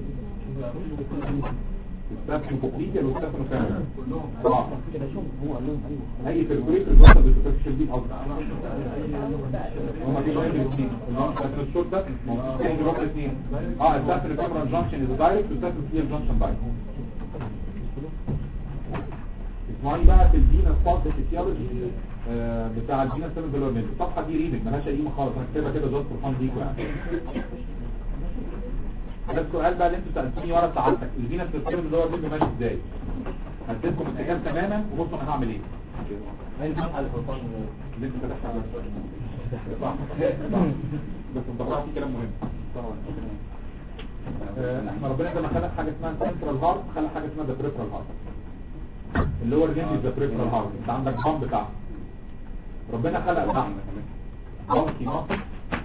استاذ كوبليتيا واستاذ مساعد اه اي فلتريت الوسط بالسوبرفيشال دي افضل هما في واحد الاثنين اللي الشورت ده تاني روح الاثنين اه السافر الكاميرا جانكشن از دايركت والسافر فيه الجانكشن دايركت اسمعوني بقى في الفينا سبارت فيسيولوجي بتاع الفينا سيفن دولار الصفحه دي ريدنج مالهاش اي قيمه خالص انا كاتبها كده جاست فور فان ليكوا يعني ده السؤال بقى اللي انتوا سالتوني ورا سعادتك الفينا سيستم اللي هو الفيديو ماشي ازاي هديلكم الاتجاه تماما وبصوا انا هعمل ايه اللي انت فتحت على صح بس مطلع فيه كلام مهم آه، احنا ربنا لما خلق حاجه اسمها سنترال هارت خلق حاجه اسمها ذا بريفرال هارت اللي هو الرينج ذا بريفرال هارت انت عندك بامب بتاعه ربنا خلق لحم بامب مصر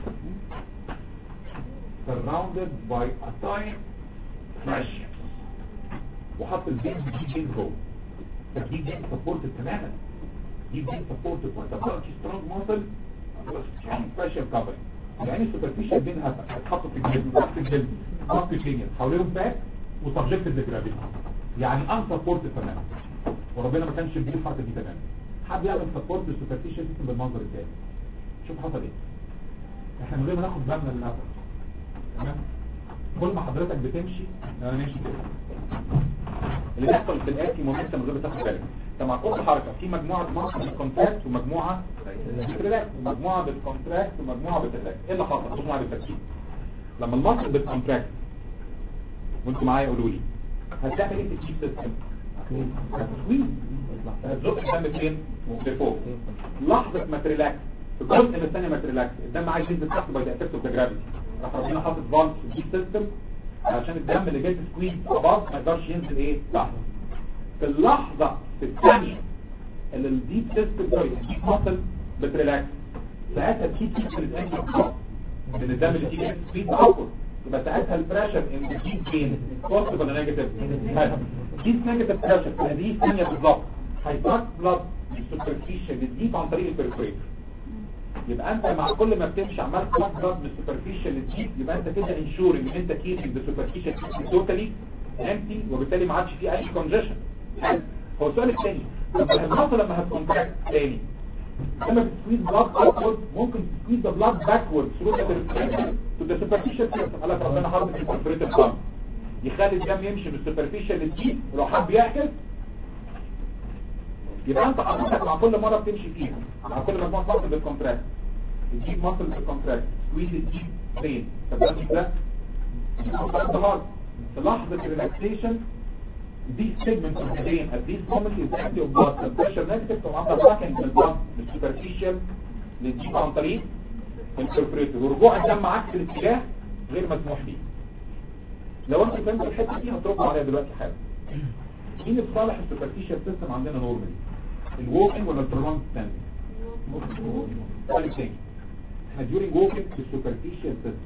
surrounded by a tiny pressure وحط البين دي بين جوه فدي بين سبورتد تماما دي بين سبورتد وانت بتحط سترونج ماسل سترونج بريشر كفر يعني السوبرفيشال بين هتحط في الجلد تحت الجلد تحت الجلد حواليهم باك وسبجكتد لجرافيتي يعني ان سبورتد تماما وربنا ما كانش بيديه الحركه دي تماما حد يعمل سبورت للسوبرفيشال سيستم بالمنظر التاني شوف حصل ايه احنا من غير ما ناخد بالنا للاسف تمام كل ما حضرتك بتمشي انا ماشي كده اللي بيحصل في الاتي مومنتم من غير ما تاخد بالك انت مع كل حركه في مجموعه ماسل بالكونتراكت ومجموعه بتريلاكس ومجموعه بالكونتراكت ومجموعه بتريلاكس ايه اللي حصل بصوا معايا بالترتيب لما الماسل بالكونتراكت وانتوا معايا قولوا لي هتعمل ايه في الكيب سيستم هتسويد هتزق الدم فين لفوق لحظه ما تريلاكس في جزء من الثانيه ما تريلاكس الدم عايز ينزل تحت باي افكت اوف ذا جرافيتي راح ربنا حاطط فالف في الكيب سيستم عشان الدم اللي جاي سكويز اباف ما يقدرش ينزل ايه تحت في اللحظه في الثانيه اللي الديب سيستم سوري الديب ماسل بتريلاكس ساعتها الديب سيستم بتنزل من الدم اللي تيجي سكويز ابورد يبقى ساعتها البريشر ان الديب فين بوزيتيف ولا نيجاتيف ديب نيجاتيف بريشر في هذه الثانيه بالظبط هيبقى بلاد السوبرفيشال الديب عن طريق البرفوريتور يبقى انت مع كل ما بتمشي عمال تبلاد بلاد من السوبرفيشال للديب يبقى انت كده انشور ان انت كيبنج ذا سوبرفيشال توتالي امتي وبالتالي ما عادش فيه اي كونجيشن هو السؤال الثاني لما المصل لما هتكونتراكت تاني لما بتسكويز بلاد ابورد ممكن تسكويز ذا بلاد باكورد ثرو ذا ريسبيريشن تو ذا سوبرفيشال سيستم قال لك ربنا حاطط البرفوريتور بلاد يخلي الدم يمشي من السوبرفيشال للديب ولو حب يعكس يبقى انت حضرتك مع كل مره بتمشي فيها مع كل مجموعه مصل بالكونتراكت الديب مصل بالكونتراكت سكويز الديب فين طب ده مش ده في لحظه الريلاكسيشن This segment of the brain at this moment is empty of blood. The pressure negative from after blocking the blood the superficial للجيب عن طريق البرفوريتور ورجوع الدم عكس الاتجاه غير مسموح به. لو انت فهمت الحته دي هتردوا عليها دلوقتي حالا. مين الصالح السوبرفيشال سيستم عندنا نورمالي؟ الووكينج ولا البرولونج ستاندنج؟ سؤال تاني. احنا during walking في السوبرفيشال سيستم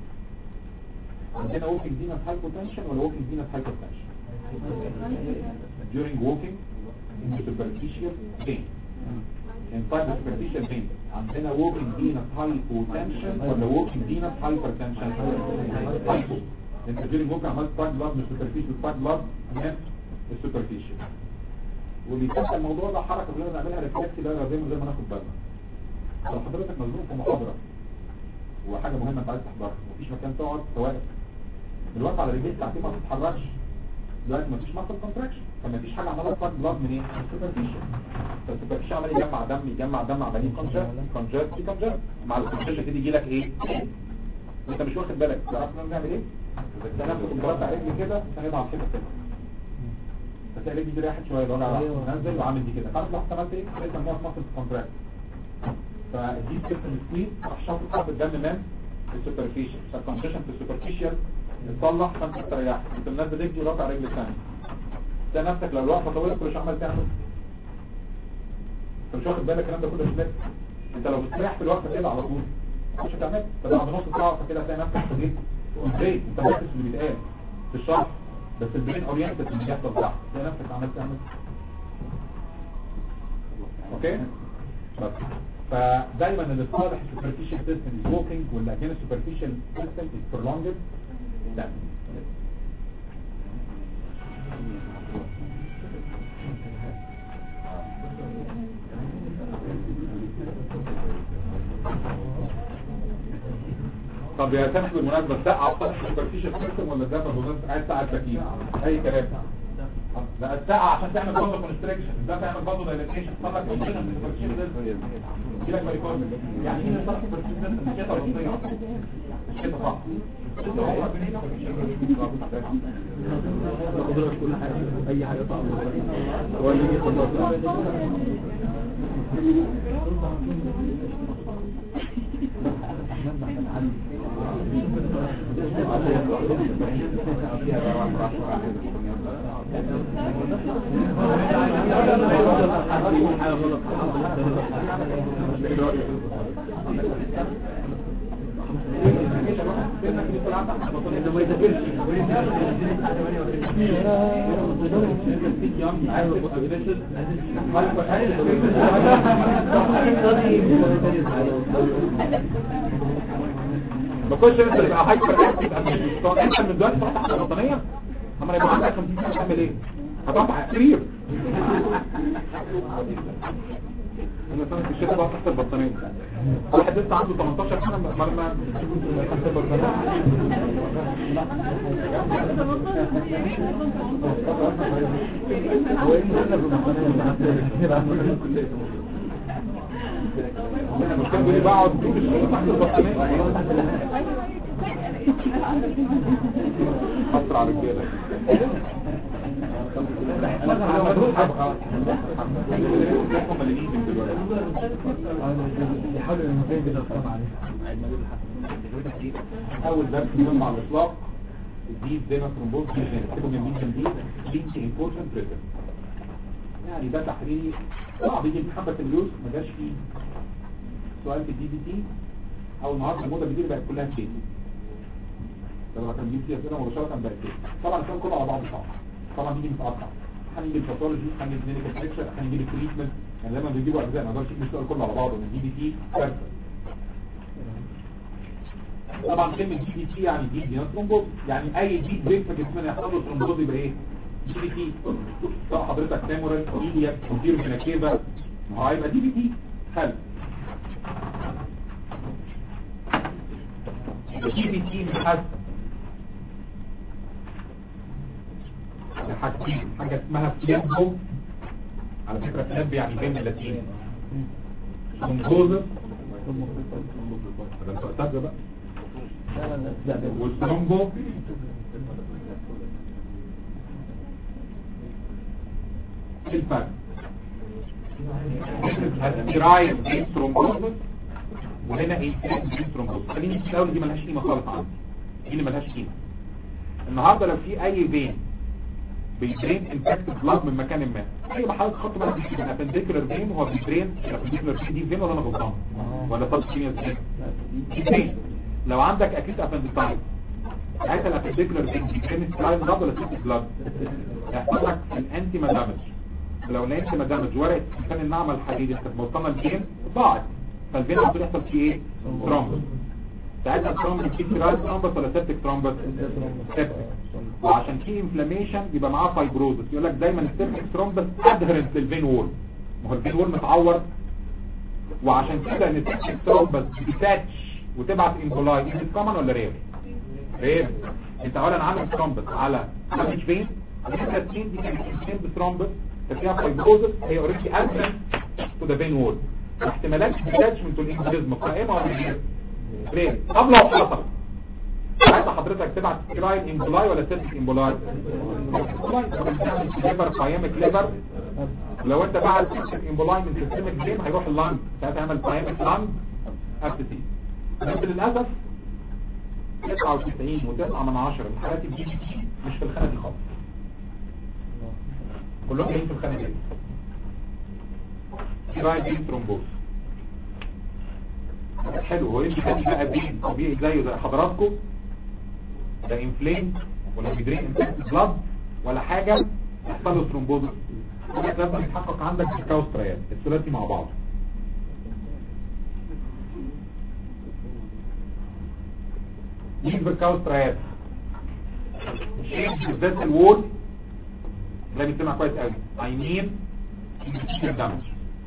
عندنا walking venous hypotension ولا walking venous hypertension؟ during walking in the superficial vein inside the superficial vein عندنا walking venous hypotension ولا walking venous hypertension hypo انت during walking عملت spark blood من superficial spark blood من السوبرفيشال واللي يسمى الموضوع ده حركه اللي بنعملها ريفلكس ده زي من غير ما ناخد بالنا لو حضرتك مظلوم في محاضره وحاجه مهمه انت عايز تحضرها مفيش مكان تقعد واقف دلوقتي على رجليك ساعتين ما تتحركش دلوقتي مفيش ماسل كونتراكشن فمفيش حاجه عماله تفرق بلاد من ايه السوبرفيشال فالسوبرفيشال عمال يجمع دم يجمع دم عمالين كونجر كونجر في كونجر مع الكونجر كده يجي لك ايه وانت مش واخد بالك تعرف نعمل ايه بس انا كنت برفع رجلي كده ساند على الحيطه كده فتلاقي رجلي دي ريحت شويه لو انا نزل وعامل دي كده تعرف لو عملت ايه لقيت مجموعه ماسل كونتراكت فدي سيستم سكويز راح شاط حرف الدم من السوبرفيشال فالكونجيشن في السوبرفيشال يتصلح فانت تريح انت منزل رجلي ورافع رجل الثاني تلاقي نفسك لو الوقفه طويله كل شويه عمال تعمل انت مش واخد بالك الكلام ده كله مش لك انت لو بتريح في الوقفه كده على طول مش هتعمل طب بعد نص ساعه وقفه كده هتلاقي نفسك صديق ازاي انت مركز في اللي بيتقال في الشرح بس البرين اورينتد اللي بيحصل صح تلاقي نفسك عمال تعمل اوكي بس فدايما اللي صالح السوبرفيشال سيستم از ووكينج واللي اجين السوبرفيشال سيستم از prolonged standing طب يا سامح بالمناسبة السقعة على السطح السوبرفيشال سيستم ولا ده بالمناسبة عايز سقعة التكييف اي كلام لا السقعة عشان تعمل برضه كونستريكشن ده تعمل برضه دايليتيشن طبعا كونستريكشن في السوبرفيشال سيستم يجي لك ماريكوز يعني مين السطح السوبرفيشال سيستم الشيطة الوسطية الشيطة صح قدرة كل حاجة أي حاجة صعبة هو اللي يقدر إذا ما يذاكرش بخش انت تبقى هايبر اكتيف انت من دلوقتي فتح على البطانيه اما يبقى عندك 50 سنه تعمل ايه؟ هتقطع السرير انا سنة الشتاء بقى تحت البطانية واحد لسه عنده 18 سنة ما ما تحت البطانية هو ايه المشكلة في البطانية انا المشكلة بيقول لي بقعد طول الشتاء تحت البطانية حصر على الرجالة يحاولوا المكان كده الكلام عليه اول درس مهم على الاطلاق الديب زي ما ترومبوز نكتبه جنبيه جنبيه لينك انفورشن بريزن يعني ده تحريري صعب يجي امتحان بكالوريوس ما جاش فيه سؤال في الدي بي تي او النهارده الموضه الجديده بقت كلها كيس لما كان بيجي فيه اسئله مباشره بقت كيس طبعا الكلام كله على بعضه صعب طبعا بيجي متقطع هنيجي الباثولوجي هنيجي الكلينيكال بيكتشر هنيجي التريتمنت يعني دايما بيجيبوا اجزاء ما يقدرش يجيب السؤال كله على بعضه من الدي بي تي كارثه طبعا كلمة دي بي تي يعني دي دي ثرومبوز يعني اي دي بريك في جسمنا يحصل له ثرومبوز يبقى ايه دي بي تي سواء حضرتك تامورال ايليا كونتيرو فيناكيبا ما هو هيبقى دي بي تي حلو دي بي تي مش حاسه حاجتين حاجه اسمها فليبو على فكره فليب يعني بين اللاتين ثرومبوز ده انت أستاذ بقى والثرومبو ايه الفرق هترايد ثرومبوز وهنا ايه ثرومبوز خليني في الاول دي ملهاش قيمه خالص عندي دي اللي ملهاش قيمه النهارده لو في اي فين بيدرين انفكتد بلاد من مكان ما اي ما حضرتك خدت بالك من الابنديكولار فين هو بيدرين الابنديكولار فين دي فين ولا انا غلطان ولا طب كيمياء فين دي فين لو عندك اكيد ابنديكايت ساعتها الابنديكولار فين بيدرين سلاين بلاد ولا سيتي بلاد يحصل لك الانتي ما دامج لو الانتي ما دامج ورقه كان النعمه الحديد انت موصلنا الفين ضاعت فالفين المفروض يحصل فيه ايه ترومبس ساعتها الترومبس فيه سلاين ترومبس ولا سيبتك ترومبس سيبتك وعشان في انفلاميشن بيبقى معاه فايبروزس يقول لك دايما السيرفكس ثرومبس ادهرنت للفين وول ما هو الفين وول متعور وعشان كده ان السيرفكس ثرومبس بتاتش وتبعت امبولاي دي كومن ولا رير رير انت اولا عامل ثرومبس على مش فين الاثنين دي كانت فين بثرومبس فيها فايبروزس هي اوريدي ادهرنت تو ذا فين وول احتمالات الديتاتشمنت والانفلاميزم قائمه ولا رير رير طب لو حصل عايز حضرتك تبعت كراين امبولاي ولا سيرفيك امبولاي ليبر قيامك ليبر لو انت بعت سيرفيك امبولاي من سيستمك جيم هيروح اللانج ساعتها يعمل قيامك لانج ابتسي بس للاسف 99 و9 من 10 من حالات الجي مش في الخانه دي خالص كلهم جايين في الخانه دي كراين دي ترومبوز حلو هو انت كان بقى بين طبيعي زيه زي حضراتكم ده انفلين ولا بيدرين انفلين بلاد ولا حاجة يحصل له ثرومبوز لازم يتحقق عندك الكاوستريات الثلاثي مع بعض مين بالكاوستريات شيء بالذات الوول ده بيسمع كويس قوي I mean damage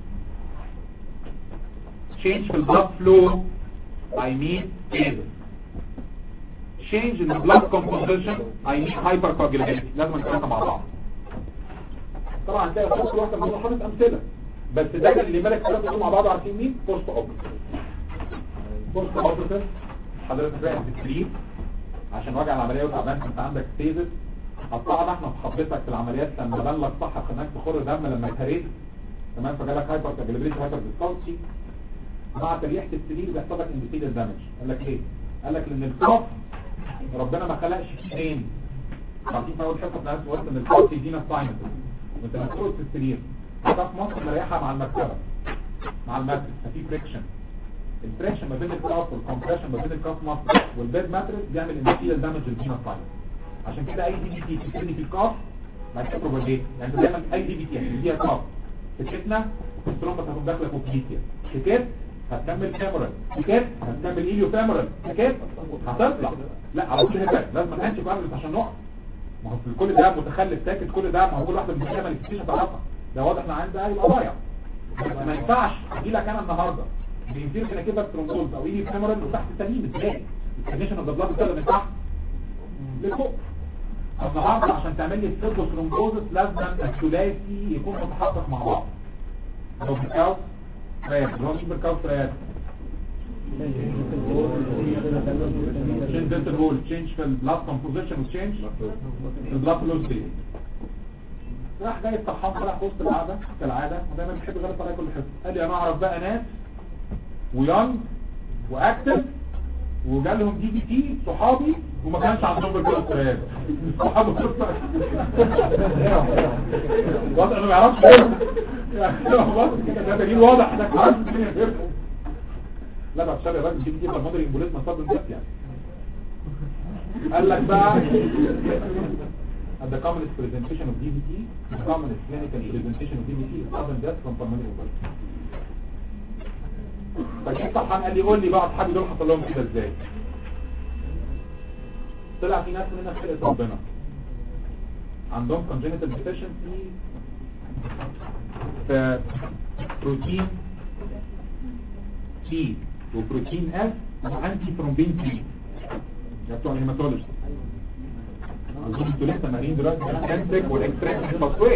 change في البلاد فلو I mean AIDS change in the blood composition I mean hypercoagulability لازم نتكلم مع بعض طبعا هتلاقي خلاص واحده من حاطط امثله بس دايما اللي بالك ثلاثه مع بعض عارفين مين بوست اوبريتيف بوست اوبريتيف حضرتك رايح بتسليم عشان وجع العمليه وتعبان انت عندك ستيزس قطعنا احنا في حضرتك في العمليات لما بان لك صح خليناك تخر دم لما اتهريت تمام فجالك هايبر كابيلابيلتي هايبر ديسكالسي مع تريحه السرير بيحصل لك اندوثيليال دامج قال لك ليه؟ قال لك لان الكف ربنا ما خلقش فين عارفين في اول حصه بتاعت قلت ان الكف يدينا ساينس وانت مسؤول في السرير ده في مصر مريحه مع المكتبه مع الماتريس ففي فريكشن الفريكشن ما بين الكاف والكمبريشن ما بين الكاف مصر والبيد ماتريس بيعمل اندوثيليال دامج للفينا ساينس عشان كده اي دي بي تي تبتدي في الكاف ما تبروباجيت يعني دايما اي دي بي تي يعني دي كاف سكتنا الترومبا هتكون داخله في بليتيا سكت هتكمل فيمورال سكت هتكمل ايليو فيمورال سكت هتطلع لا على طول هبات لازم ما كانش بعمل عشان نقع ما هو كل ده متخلف ساكت كل ده ما هو كل واحده من الكلمه اللي مش هتعرفها ده واضح ان عندها يبقى ضايع بس ما ينفعش اجي لك انا النهارده بينفير كده كده ترومبوز او يجي فيمورال وتحت سليم ازاي الكونديشن اوف ذا بلاد كده من تحت لفوق النهارده عشان تعمل لي السيربو ترومبوزس لازم الثلاثي يكون متحقق مع بعض لو بالكاوس رياض لو مش بالكاوس رياض change dental wall change في البلاد composition و change في البلاد flow state راح جاي الطحان طلع في وسط القعده كالعاده ودايما بيحب يغلط عليا كل حصه قال لي انا اعرف بقى ناس ويونج واكتف وجالهم دي بي تي صحابي وما كانش عندهم بالكاوس رياض صحابي وضع ما يعرفش ايه يعني بص كده ده دليل واضح انك عارف الدنيا غير لا بقى بسبب الراجل دي بتجيب المودري امبوليزم صاب الناس يعني قال لك بقى the commonest presentation of DVT the commonest clinical presentation of DVT is sudden death from pulmonary embolism فجيت طبعا قال لي قول لي بقى اصحابي دول حصل لهم كده ازاي طلع في ناس مننا خلقت ربنا عندهم congenital deficiency في بروتين سي وبروتين اف وانتي ثرومبين سي ده بتوع الهيماتولوجي اظن انتوا لسه مارين دلوقتي الانتك والاكستراكت فوسفات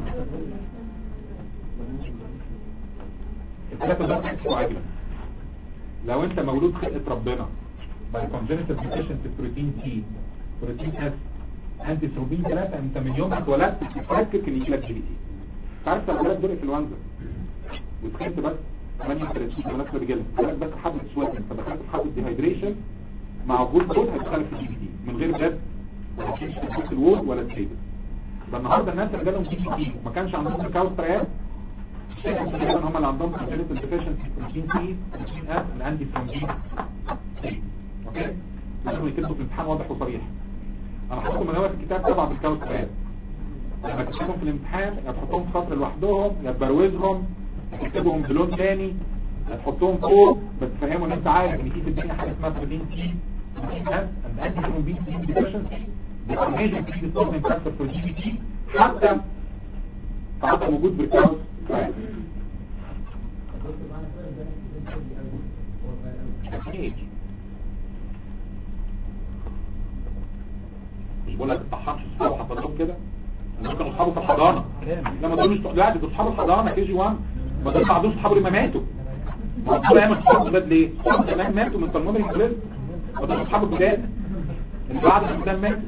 الثلاثه دول بيحكوا عجله لو انت مولود خلقه ربنا باي congenital deficiency بروتين سي بروتين اف انتي ثرومبين ثلاثه انت من يوم ما اتولدت تتفكك ان يجيلك جي بي تي عارف ثلاث دول انفلونزا وتخنت بس 38 مناسبة رجالة قالك بس حبة سواتن فدخلت في حبة ديهايدريشن مع وجود دول هتدخل في الجي بي دي من غير بجد ولا تشيش في الوول ولا تسيبه يبقى النهارده الناس اللي جالهم جي بي دي ما كانش عندهم كاوس تريات تقريبا هم اللي عندهم congenital deficiency بروتين سي بروتين اف الانتي ثرومبين سي اوكي لازم يكتبوا في الامتحان واضح وصريح انا حاطط منوع في الكتاب تبع بالكاوس تريات لما تكتبهم في الامتحان يا تحطهم في سطر لوحدهم يا تبروزهم تكتبهم بلون تاني هتحطهم فوق بس تفهموا ان انت عارف ان في في الدنيا حاجه اسمها بروتين تي انتي ثرومبين تي ديفيشنسي بيعمل في ديستورشن فاكتور في الجي بي تي حتى في عدم وجود بريكاوس اكيد مش بقول لك الطحان اصحابه حصل لهم كده دول كانوا اصحابه في الحضانه لما دول مش لا دول اصحاب الحضانه كي جي 1 ما دول ما عندوش اصحابه لما ماتوا ما دول ايام اصحاب الجداد ليه؟ اصحاب زمان ماتوا من تلمون الجداد ما دول اصحاب الجداد اللي بعد الجداد مات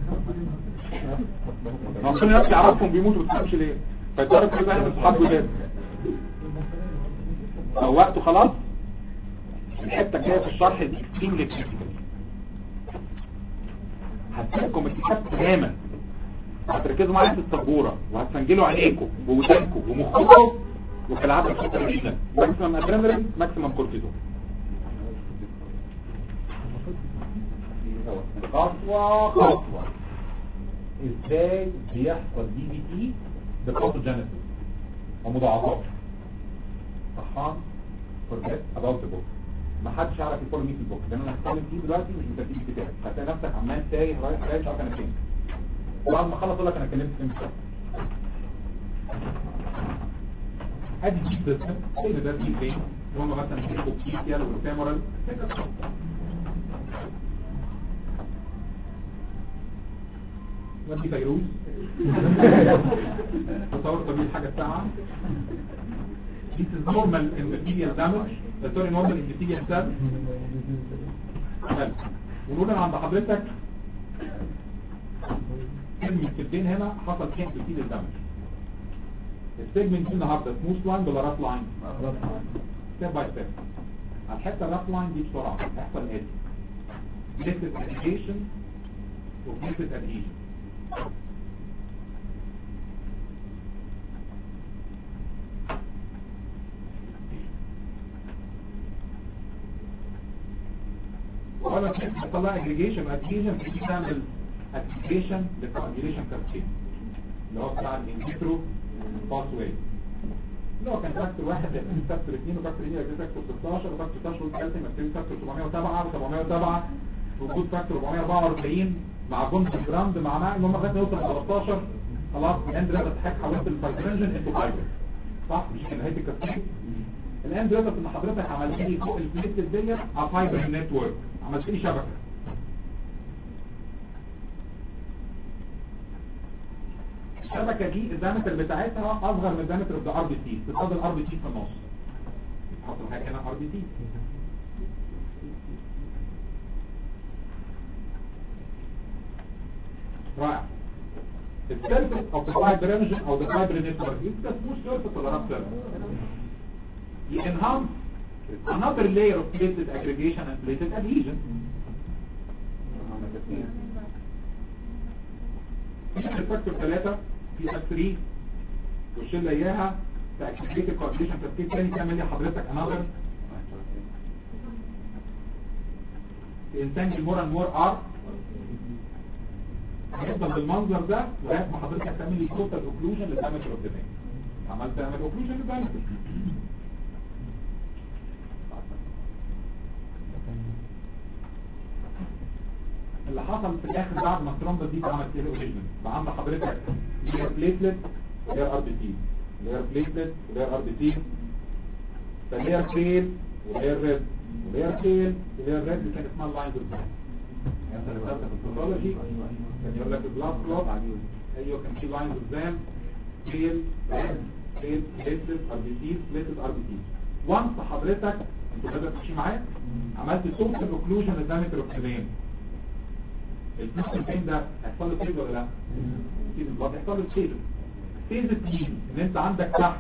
ما هو كل الناس يعرفهم بيموتوا ما تفهمش ليه فيتعرف كل ده من اصحاب جداد وقته خلاص الحته الجايه في الشرح دي اكستريملي كريتيكال هتفكم الكتاب تماما هتركزوا معايا في السبوره وهتسجلوا عينيكم وودانكم ومخكم وكالعاده الخطر جدا ماكسيمم ادرينالين ماكسيمم كورتيزون خطوه خطوه ازاي بيحصل دي بي تي بكوتوجينيسيس ومضاعفات طحان forget about the book ما حدش يعرف يفولو مي في البوك لان انا هتكلم فيه دلوقتي مش بترتيب الكتاب هتلاقي نفسك عمال تايه رايح جاي مش عارف انا فين بعد ما اخلص اقول لك انا اتكلمت فين بالظبط ادي جي سيستم كل ده فيه فين هم مثلا في البوكيتيال والفيمورال ودي فيروز تصور طبيعي حاجه ساعه This is normal endothelial damage sorry normal endothelial cell حلو. ونقول انا عند حضرتك كلمة كلمتين هنا حصل فيها endothelial damage السيجمنت دي النهارده سموث لاين ولا راف لاين؟ ستيب باي ستيب على الحته الراف لاين دي بسرعه هيحصل ايه؟ ليست اديشن وبليست اديشن ولا طلع اجريجيشن اديشن في تعمل اكتيفيشن للكوagulation كارتين اللي هو بتاع الانفيترو باس واي اللي هو كان فاكتور واحد يقسم فاكتور 2 وفاكتور 2 يقسم فاكتور 16 وفاكتور 16 والكالسيوم يقسم فاكتور 707 و707 وجود فاكتور 444 مع جونز جراند مع ان هم لغايه ما يوصل ل 13 خلاص الاند ده تحك حولت الفايبرينجن انتو فايبر صح مش كان نهايه الكاسكيد الاند ريزلت ان حضرتك عملت لي فوق البليت ديت فايبر نتورك عملت لي شبكه الشبكه دي الدايمتر بتاعتها اصغر من الدايمتر بتاع ار بي سي بتفضل ار بي سي في النص حط الحاجه هنا ار بي سي رائع السيرفس of the fiber engine او the fiber network is the smooth surface of the rough surface you enhance another layer of plated aggregation and plated adhesion الفاكتور 3 في اس 3 والشله اياها تاكتيفيت الكورديشن تفكير تاني تعمل لي حضرتك انذر الانسان مور اند مور ار هيفضل بالمنظر ده لغايه ما حضرتك تعمل لي توتال اوكلوجن للدايمتر اوف ذا عملت تعمل اوكلوجن للدايمتر اللي حصل في الاخر بعد ما الترومبه دي اتعملت ايه الاوريجن بقى عند حضرتك لير بليتلت ولير ار بي سي لير بليتلت ولير ار بي سي فلير كريل ولير ريد ولير كريل ولير ريد اللي كان اسمها اللاينز اوف يعني انت لما في الباثولوجي كان يقول لك البلاد كلوت ايوه كان في لاينز اوف زام كريل ريد كريل بليتلت ار بي سي بليتلت ار بي سي وانس حضرتك انتوا تقدر تمشي معايا عملت توتال اوكلوجن للدايمتر اوف ذا الفلوس فين ده هيحصل له سيج ولا لا سيج البلاد هيحصل له سيج سيج التين ان انت عندك تحت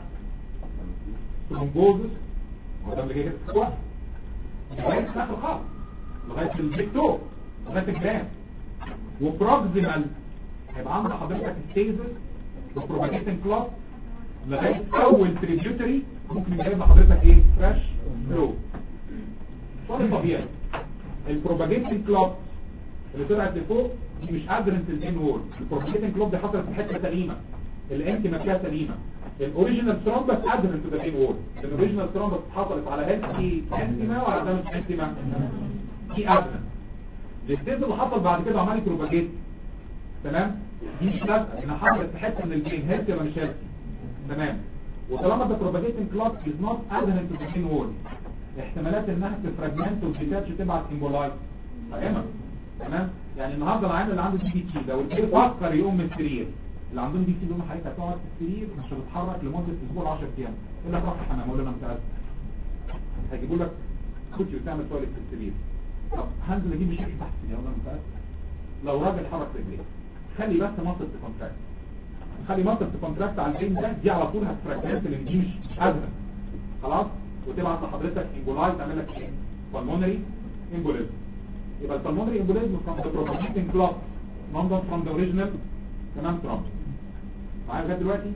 ثرومبوزس هو ده اللي جاي كده واحد لغايه الاخر خالص لغايه الفيكتور لغايه الجرام وبروكسيمال هيبقى عند حضرتك السيزس وبروباجيتنج كلاس لغايه اول تريبيوتري ممكن يجيب لحضرتك ايه فريش فلو سؤال طبيعي البروباجيتنج كلاس اللي طلعت لفوق دي مش ادرنت الان وول البروباجيتنج كلوب دي حصلت في حته سليمه الانتي مكان سليمه الاوريجينال ثرومبس ادرنت ذا الان وول الاوريجينال ثرومبس حصلت على هيلثي انتيما وعلى دامج انتيما دي ادرنت الستيز اللي حصل بعد كده عمال بروباجيت تمام دي مش لازقه انها حصلت في حته من الجين هيلثي ولا مش هيلثي تمام وطالما ده بروباجيتنج كلوب از نوت ادرنت ذا الان وول احتمالات انها تفراجمنت وتتاتش تبعت امبولايت فاهمه تمام يعني النهارده العيان اللي عنده دي بي تي لو الجيل فكر يقوم من السرير اللي عندهم دي بي تي بيقوموا حضرتك هتقعد في السرير مش هتتحرك لمده اسبوع 10 ايام يقول لك روح الحمام اقول له انا متاسف هيجيبوا لك كوتشي وتعمل تواليت في السرير طب هنزل اجيب الشيخ تحت السرير اقول له انا متاسف لو راجل حرك رجليه خلي بس مصل كونتراكت خلي مصل كونتراكت على البين ده دي على طول هتفراجمنت لان دي مش مش قادره خلاص وتبعت لحضرتك امبولايز تعمل لك ايه بالمونري امبوليزم يبقى البلمونري امبوليزم from the propagating clot not from the original تمام ترامب معايا لغايه دلوقتي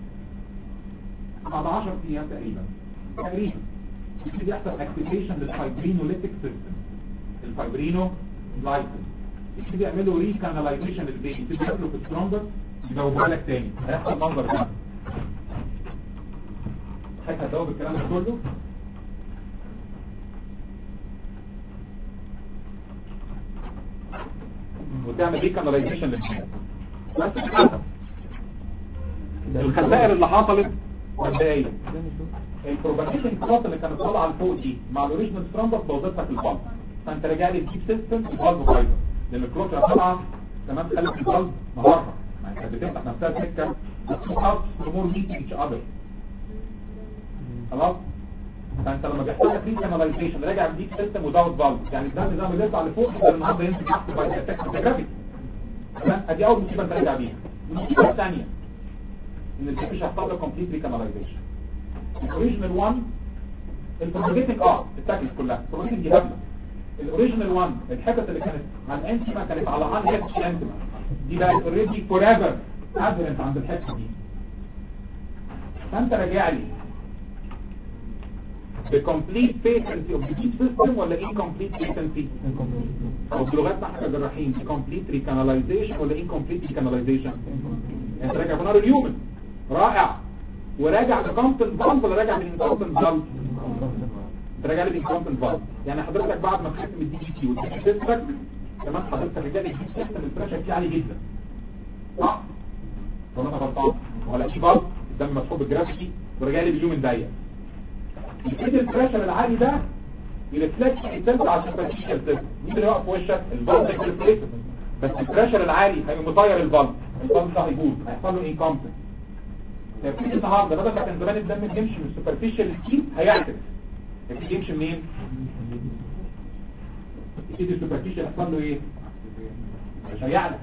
بعد 10 ايام تقريبا تقريبا يبتدي يحصل اكتيفيشن للفايبرينوليتيك سيستم الفايبرينو لايسنس يبتدي يعملوا ريكاناليزيشن للبيبي يبتدي ياكلوا في الترومبس يدوبوا لك تاني هيحصل منظر ده حضرتك هتدوب الكلام ده كله وتعمل ريكاناليزيشن للبيبي بس للاسف الخسائر اللي حصلت مبدئيا البروباجيشن كلوت اللي كانت طالعه لفوق دي مع الاوريجنال سترامبر بوظت لك البلب فانت راجع لي الديب سيستم البلب بايظه لان الكلوت اللي طالعه تمام خلت البلب مهارها يعني كانت بتفتح نفسها سكه بتسوق امور ميت اتش اذر خلاص فانت لما بيحصل لك ريكاناليزيشن راجع الديب سيستم وزود بلب يعني الدم ده اللي يطلع لفوق يقدر النهارده ينزل تحت باي اتاك جرافيتي تمام ادي اول مصيبه انت راجع بيها المصيبه الثانيه ان الفيش هيحصل له كومبليت ريكاناليزيشن الاوريجينال 1 البروباجيتنج اه التاكلز كلها البروباجيتنج دي هبله الاوريجينال 1 الحتت اللي كانت على الانتما كانت على عن هيتش انتما دي بقت اوريدي فور ايفر ادرنت عند الحته دي فانت راجع لي بكمبليت بيتنسي اوف ديب سيستم ولا incomplete بيتنسي او بلغتنا احنا كجراحين كومبليت ريكاناليزيشن ولا incomplete ريكاناليزيشن انت راجع بنار اليومن رائع وراجع بكومبتنت فالف ولا راجع بالانكومبتنت فالف انت راجع لي بالانكومبتنت فالف يعني حضرتك بعد ما تختم الدي جي تي والدي جي تستك كمان حضرتك رجع لي الدي سيستم البريشر فيه عالي جدا صح ولا انا غلطان ولا في فالف الدم مسحوب بالجرافيتي ورجع لي باليوم الضيق يبتدي البريشر العالي ده يرفلكت السنتر على السوبرفيشال سيستم مين اللي واقف في وشك الفالف ريفلكت بس البريشر العالي هيبقى مطير الفالف الفالف ده هيبوظ هيحصل له انكمبتنس يبتدي النهارده بدل ما كان زمان الدم يمشي من السوبرفيشال سكين هيعكس يبتدي يمشي منين؟ يبتدي السوبرفيشال يحصل له ايه؟ مش هيعلى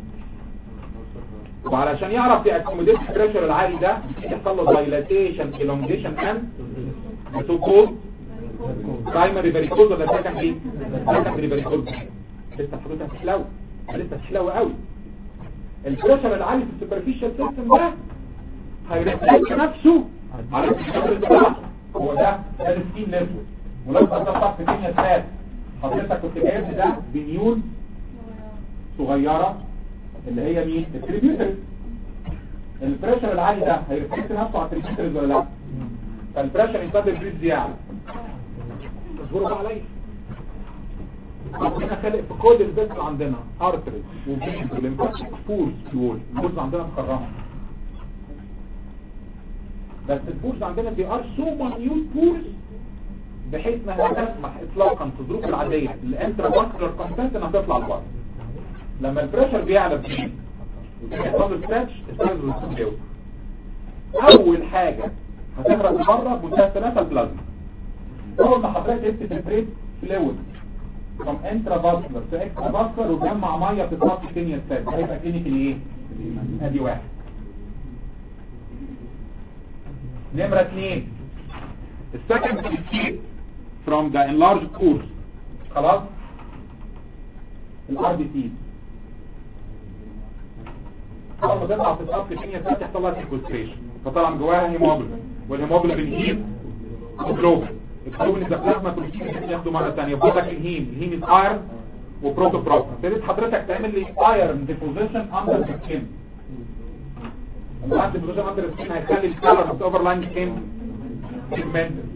وعلشان يعرف يأكوموديت البريشر العالي ده يحصل له دايلاتيشن elongation اند سو كولد برايمري فاريكوز ولا سكندري سكندري فاريكوز لسه حضرتك تحلو لسه تحلو قوي البريشر العالي في السوبرفيشال سيستم ده هيرفلكت نفسه على السيستم بتاعه هو ده ده السكين نتورك ولو تصفح في الدنيا فات حضرتك كنت جايب ده بنيون صغيره اللي هي مين التريبيوترز البريشر العالي ده هيرفلكت نفسه على التريبيوترز ولا لا فالبريشر يصاب البريد يعلى اصبروا بقى عليا ربنا خلق في كل البيت اللي عندنا ارترز وفينز وليمفاتيك فورس فيول الفورس عندنا مكرمه بس الفورس عندنا دي ار سو مانيوت فورس بحيث انها تسمح اطلاقا في الظروف العاديه الانترا فاسكولار كونتنت انها تطلع لبره لما البريشر بيعلى بيه ويحصل ستاتش السيلز اول حاجه هتهرب بره بمنتهى الثلاثه البلازما اول ما حضرتك تفريت فلويد from intravascular to extravascular وجمع ميه في الضغط الكيمياء الثالث هيبقى كلينيكال ايه ادي واحد نمرة اثنين السكند escape from the enlarged course خلاص الار بي سي اول ما تطلع في الضغط الكيمياء الثالث يحصل لها سيكوستريشن فطلع من جواها هيموجلوبين والهيموجلوبين هيم وجلوبين الجلوبين اذا بلازما بروتين ياخدوا مره ثانيه بقولك الهيم الهيم از ايرون وبروتو بروتين ابتديت حضرتك تعمل لي ايرون ديبوزيشن اندر ذا سكين لما عندي ديبوزيشن اندر السكين هيخلي الكالر اوف اوفر لاين سكين بيجمنتد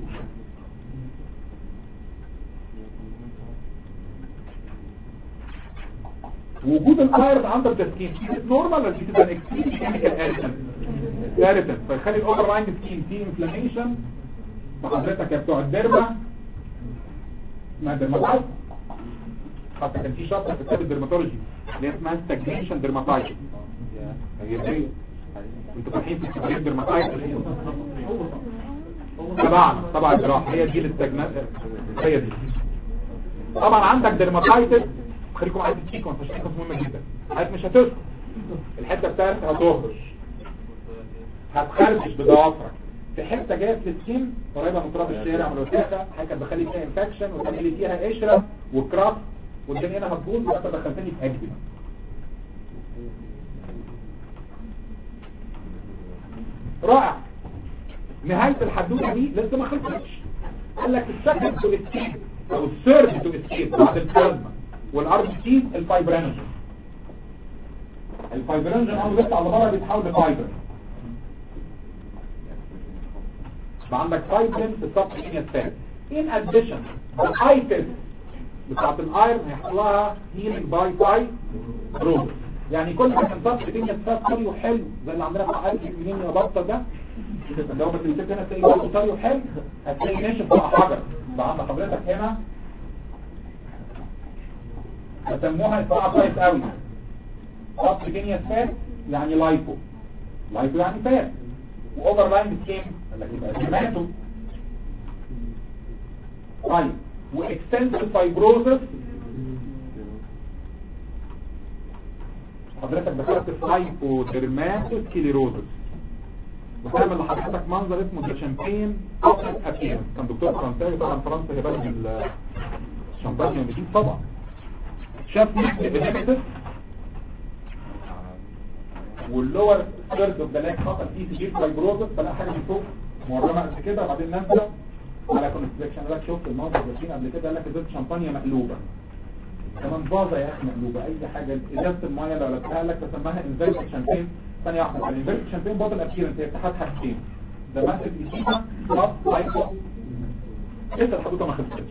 وجود الايرون اندر ذا سكين نورمال ولا دي تبقى اكستريم كيميكال اريتنت اريتنت فيخلي الاوفر لاين سكين فيه انفلاميشن فحضرتك يا بتوع الديرما اسمها ديرماتايت حتى كان في شابتر في كتاب الديرماتولوجي اللي هي اسمها ستاجنيشن ديرماتايت هي انتوا فاهمين في كتاب الديرماتايت طبعا طبعا الجراحه هي دي الاستجنات هي دي طبعا عندك ديرماتايتس خليكم عايز السيكونس عشان السيكونس مهمه جدا عايز مش هتسكت الحته بتاعتها هتهرش هتخربش بضوافرك في حته جايه في السكين قريبه من تراب الشارع من الوساخه حاجه كانت بخلي فيها انفكشن وتعمل فيها قشره وكراف والدنيا هنا هتبوظ وانت دخلتني في اكدب رائع نهايه الحدوته دي لسه ما خلصتش قال لك السكند تو اسكيب او الثيرد تو اسكيب بعد البلازما والار بي سي الفايبرينوجين الفايبرينوجين اول لسه على بره بيتحول لفايبر يبقى عندك فايبرين في السطح الكيمياء الثاني in addition the itis بتاعت الايرن هيحصل لها healing by fibrosis يعني كل ما كان سطح الكيمياء الثاني طري وحلو زي اللي عندنا بتاع ايرن منين يا بطه ده لو ما تمسك هنا تلاقي برضه طري وحلو هتلاقي ناشف بقى حجر بقى عند حضرتك هنا بسموها الصراحه كويس قوي سطح الكيمياء الثاني يعني لايبو لايبو يعني فات واوفر لاين بكام كمانته طيب واكستنسيف فايبروزس حضرتك دخلت في هايبوديرماتوسكليروزس وتعمل لحضرتك منظر اسمه ذا شامبين ابيرنس كان دكتور فرنساوي طبعا فرنسا هي بلد الشامبانيا والنجيب طبعا شاف نيكتيف واللور ثيرد اوف ذا لاك حصل فيه سجيل فايبروزس فلا حاجه من فوق مورمه قد كده وبعدين نازله على كونستريكشن قال لك شفت المنظر ده فين قبل كده قال لك ازازه شامبانيا مقلوبه كمان فازه يا اخي مقلوبه اي حاجه ازازه الميه لو لقيتها لك تسميها انفيرت شامبين ثانيه واحده الانفيرت شامبين بوتل ابيرنس هي اتحاد حاجتين ده ماسك ايديها بلس هايبو لسه الحدوته ما خلصتش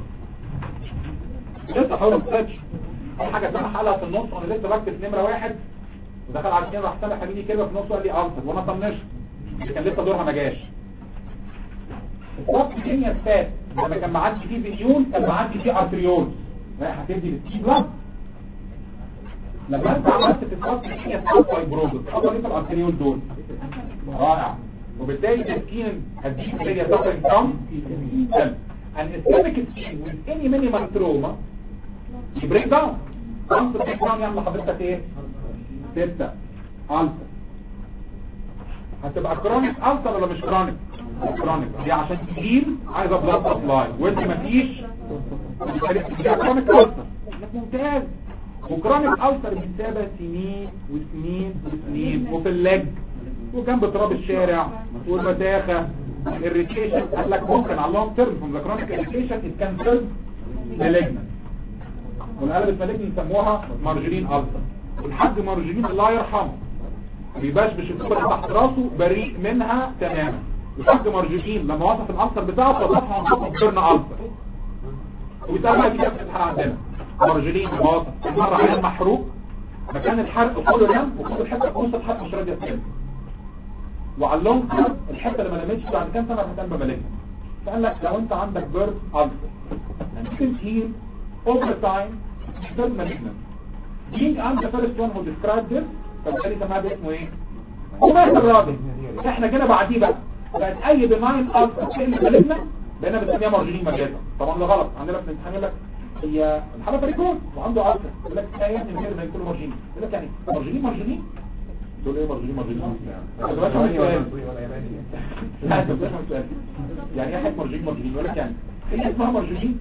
لسه الحدوته ما خلصتش في حاجه اسمها حلقه في النص وانا لسه بكتب نمره واحد ودخل على الاثنين راح سامح حبيبي كده في نصه قال لي الفت وانا طنشت اللي كان لسه دورها ما جاش السبكوتينيوس فات لما كان معدي فيه فينيول كان معدي فيه ارتريول رايح هتدي بالتي بلس لما انت عملت في السبكوتينيوس فات فايبروزس حصل ايه في الارتريول دول رائع وبالتالي السكين هتجيب سيريا suffering from an ischemic skin with any minimal trauma يبريك داون خمسة بريك داون يعمل لحضرتك ايه؟ ستة ألسر هتبقى كرونيك ألسر ولا مش كرونيك؟ كرونيك دي عشان تجيل عايزة بلاد سبلاي وانت مفيش بالتالي دي كرونيك ألسر ممتاز وكرونيك ألسر بتتابع سنين وسنين وسنين وفي اللج وجنب تراب الشارع والمداخة الريتيشن قال لك ممكن على اللونج تيرم from the chronic irritation it can turn malignant والقلب المالجني يسموها مارجرين ألسر والحاج مارجرين الله يرحمه بيبشبش الكبر اللي تحت راسه بريء منها تماما الحاج مارجرين لما وصف الألسر بتاعه فوصفها وصف تيرن ألسر وبالتالي ما دي كانت الحلقة عندنا مارجرين وصف مرة عين محروق مكان الحرق كله نام وكل الحته في نص الحرق مش راضيه تنام وعلى اللونج تيرم الحته اللي ما نامتش بعد كام سنه هتنام بملاجئ فقال لك لو انت عندك بيرث ألسر and you can heal over time still malignant being I'm the first one who described this فبالتالي سماها باسمه ايه؟ ومات الراجل احنا كده بعديه بقى بقت اي بناين ألسر تقل مالجنت بقينا بنسميها مارجرين مجازا طبعا ده غلط عندنا في الامتحان يقول لك هي الحالة فريكون وعنده ألسر يقول لك ايه يا ابني من غير ما يكونوا مارجرين يقول لك يعني مارجرين مارجرين تقول ايه مارجرين مارجرين ما تبقاش عامل سؤال لا انت بتفهم السؤال يعني ايه حاجه مارجرين مارجرين يقول لك يعني هي اسمها مارجرين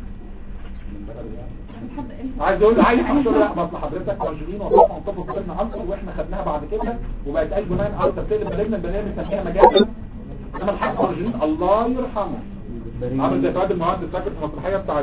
عايز اقول عايز اقول لا بس حضرتك مارجرين وطبعا طب قلنا عنصر واحنا خدناها بعد كده وبقت اي بناء عنصر تقلب بلدنا البنات بنسميها مجازا انما الحاج مارجرين الله يرحمه عامل زي فؤاد المهندس فاكر في المسرحيه بتاعت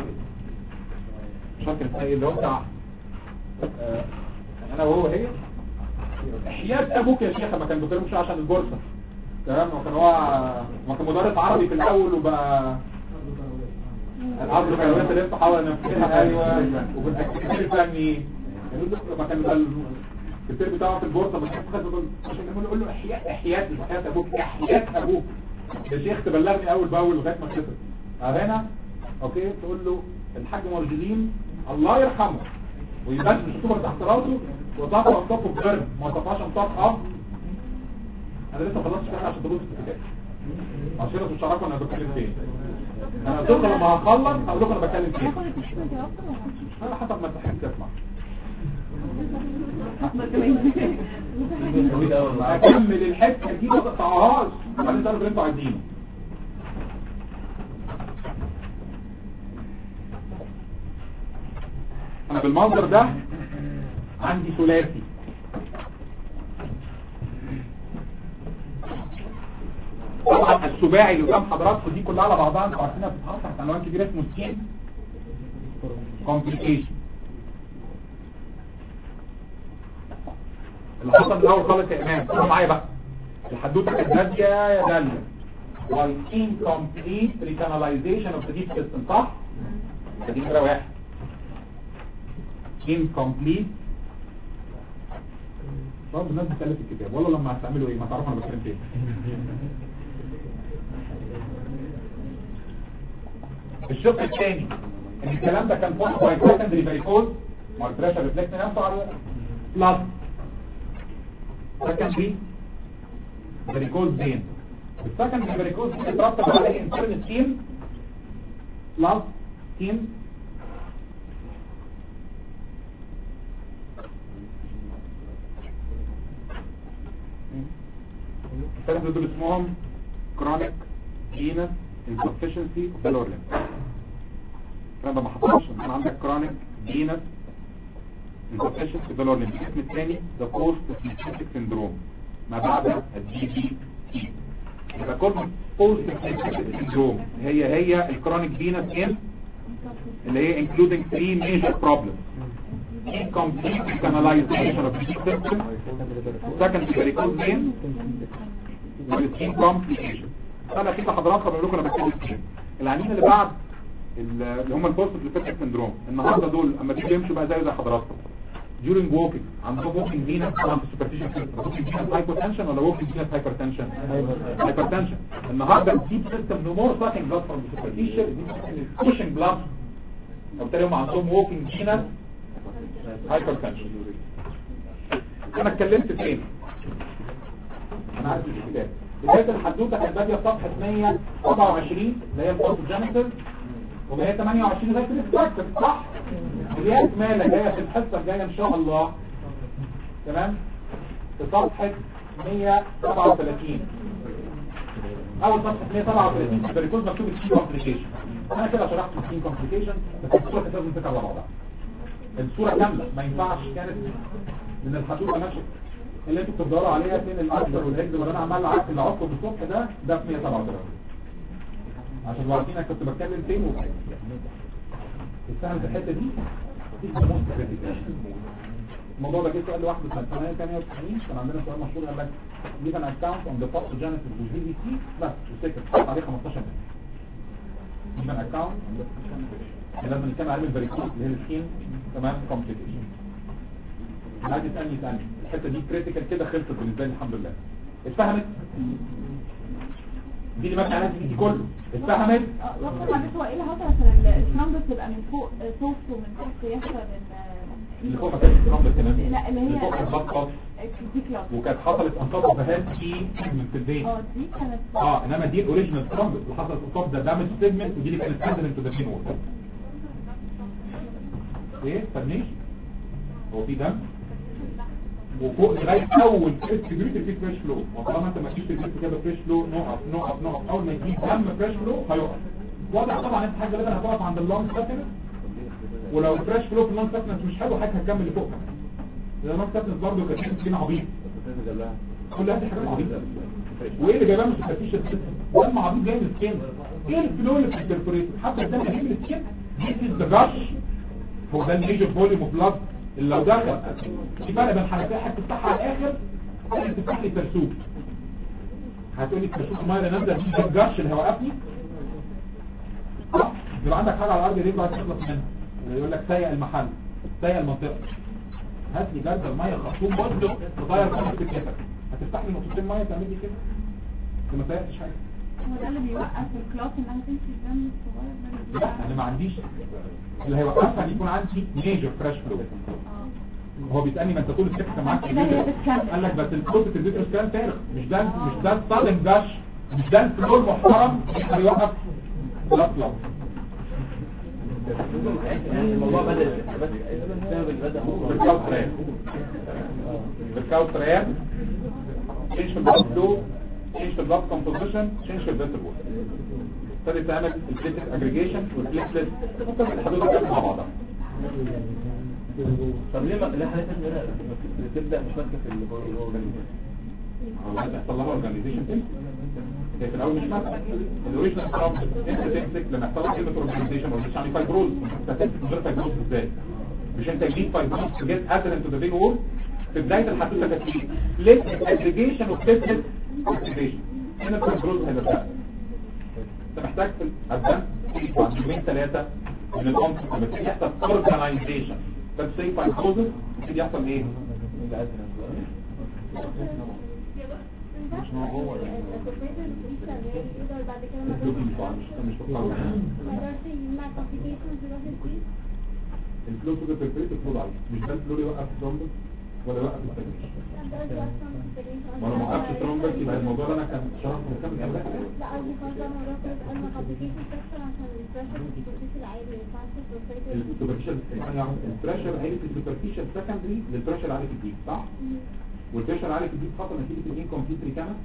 مش فاكر اسمها ايه اللي هو بتاع آه، انا وهو هي حياة ابوك يا شيخ ما كان دكتور مش عشان البورصة تمام وكان هو ما كان مدرس عربي في الاول وبقى العصر الحيوانات اللي لسه حاول نفسها ايوه وكنت كتير الفني ما كان ده الكتير بتاعه في البورصة ما كان خد عشان كمان يقول له احياء احياء مش حياة ابوك احياء ابوك يا شيخ تبلغني اول باول لغايه ما خسر هنا اوكي تقول له الحاج مرجلين الله يرحمه ويبان مش الصبر تحت راسه وطاقه وطاقه بجرم ما طفاش انطاق اب انا لسه خلصت كده عشان تبص في الكتاب عشان كده تشاركوا انا بتكلم فين انا قلت لكم لما هخلص هقول لكم انا بتكلم فين انا حسب ما تحب تسمع اكمل الحته دي ما تقطعهاش بعدين تعرفوا اللي انتوا عايزينه انا بالمنظر ده عندي ثلاثي طبعا السباعي اللي قدام حضراتكم دي كلها على بعضها انتوا عارفينها بتتحط تحت عنوان كبير اسمه سكين كومبليكيشن اللي حصل من الاول خالص يا امام اسمعوا معايا بقى الحدوته كانت ناديه يا داليا والانكمبليت ريكاناليزيشن اوف ذا ديب سيستم صح؟ دي نمره واحد incomplete طب الناس بتكلم في الكتاب والله لما هتعملوا ايه ما تعرفوا انا بتكلم فين الشق الثاني ان الكلام ده كان فوق باي سكندري فاريكوز ما البريشر ريفلكت نفسه على بلس سكندري فاريكوز بين السكندري فاريكوز بيترتب عليه انترنت تيم بلس تيم الثلاثة دول اسمهم chronic venous insufficiency of the lower limb الكلام ده ما حصلش كان عندك chronic venous insufficiency of the lower limb الاسم الثاني the post symptomatic syndrome ما بعد الجي بي تي يبقى كل post symptomatic syndrome هي هي الكرونيك venous in اللي هي including three major problems incomplete canalization of the system second varicose vein والسكين كومبليكيشن انا اكيد لحضراتكم بقول لكم انا بتكلم فين العنين اللي بعد اللي هم البوست ليفيتك سندروم النهارده دول اما تيجي يمشوا بقى زي زي حضراتكم during walking عندهم walking venous طبعا في superficial system walking venous hypotension ولا walking venous hypertension hypertension النهارده deep system no more sucking blood from the superficial deep system is pushing blood وبالتالي هم عندهم walking venous hypertension انا اتكلمت فين انا عارف الكتاب بدايه الحدوته كانت باديه في صفحه 127 اللي هي الفوتوجينيسيس و128 لغايه الاكستراكتيف صح اللي هي اكماله جايه في الحصه الجايه ان شاء الله تمام في صفحه 137 اول صفحه 137 في البريكوز مكتوب سي كومبليكيشن انا كده شرحت سي كومبليكيشن بس الصوره كانت لازم تتكلم على بعضها الصوره كامله ما ينفعش كانت من الحدوته ماشيه اللي انتوا بتدوروا عليها فين الاكثر والاكبر اللي انا عمال عارف اللي عقب الصبح ده ده في 137 عشان لو عارفين انا كنت بتكلم فين وفين السهم في الحته دي دي موست كريتيكال الموضوع ده جه سؤال لوحده سنه 1998 كان عندنا سؤال مشهور قال لك leave an account on the pathogenesis of the VVC بس وسكت حط عليه 15 دقيقه leave an account لازم نتكلم عليه الفاريكوز اللي هي السكين تمام كومبليكيشن عايز تسالني تاني الحته دي كريتيكال كده خلصت بالنسبه لي الحمد لله اتفهمت دي اللي مبني عليها دي كله اتفهمت وقت معلش هو ايه اللي حصل عشان النمبر تبقى من فوق سوفت ومن تحت يحصل اللي فوق ما كانش الكلام ده كمان لا اللي اللي هي فوق كانت بطه دي كلاس وكانت حصلت انقاض وفهات في من في البيت اه دي كانت اه انما دي الاوريجينال سترامب اللي حصلت انقاض ده دامج سيجمنت ودي اللي كانت تنزل تو ذا بين وول ايه فنيش هو في دم وفوق لغايه اول كريست جريت في فريش فلو وطالما انت ما فيش جريت كده فريش فلو نقف نقف نقف اول ما يجيب دم فريش فلو هيقف واضح طبعا انت حاجه غالبا هتقف عند اللونج ساتنس ولو فريش فلو في اللونج ساتنس مش حلو حاجه هتكمل لفوق كمان اللونج ساتنس برضه كانت فينا عبيط كل هذه حاجات عبيطه وايه اللي جايبها من السوبرفيشال سيستم دم عبيط جاي من السكين ايه الفلو اللي في البرفوريتور حتى الدم جاي من السكين This is the gush هو ده الميجر فوليوم اوف بلاد اللي لو دخل في فرق بين حنفيه هتفتحها على الاخر ممكن تفتح لي ترسوب هتقولي ترسوب الميه اللي نازله دي ده الجرش اللي هيوقفني صح يبقى عندك حاجه على الارض دي بقى تخلص منها اللي يقول لك سيء المحل سيء المنطقه هات لي جرد الميه خرطوم برضه تغير خمس كتفك هتفتح لي نقطتين ميه تعمل لي كده انت ما سيئتش حاجه هو ده اللي بيوقف الكلاس انها تمشي الدم الصغير ده لا انا ما عنديش اللي هيوقفها ان يكون عندي ميجر فريش فلو هو بيسالني ما انت طول السكه معاك كده هي بتكمل. قال لك بس الفلو في الفيتروس كان فارغ مش ده مش ده الصادم داش مش ده الفلو المحترم اللي هيوقف لا لا الموضوع بدأ بس السبب اللي بدأ هو بالكاوت ريان بالكاوت ريان change في البلاد فلو change في البلاد كومبوزيشن change في الفيتر وول ابتدت تعمل البليتلت اجريجيشن والبليتلت ممكن الحدود كلها مع بعضها طب ليه ما ليه حضرتك هنا بتبدأ مش ماسكة في الاورجانيزيشن هو عايز يحصل لها اورجانيزيشن تاني هي في الاول مش ماسكه الاوريجنال كرامب انت تمسك لما يحصل لك كلمه اورجانيزيشن مش يعني فايبروز انت هتمسك من غير فايبروز ازاي مش انت تجيب فايبروز تجيب ادرن تو ذا بين وول في بدايه الحدوته كانت ايه ليت اجريجيشن وبتثبت اكتيفيشن هنا الفايبروز هيبقى انت محتاج في الدم بعد يومين ثلاثه من العنف لما تيجي يحصل اورجانيزيشن بس سي فايبروز يبتدي يحصل ايه مش موضوع بعد كده ما الفلوس مش مش مش ما يقدرش يمنع complications يروح البيت الفلو سوبر بيرفكت الفلو ضعيف مش ده الفلو اللي يوقف الثرومبس ولا يوقف الستاجنيشن ده أصلاً وانا ما وقفتش الثرومبس يبقى الموضوع ده انا كان شرحته مكمل قبل كده لا قصدي خلاص بقى الموضوع كله بقى لما complications تحصل عشان البريشر في السوبرفيشال العالي ما ينفعش البروفيتر السوبرفيشال البريشر عالي في السوبرفيشال سكندري للبريشر عالي في الديب صح والبريشر عالي في الديب خطر نتيجه الانكمبليت ريكامس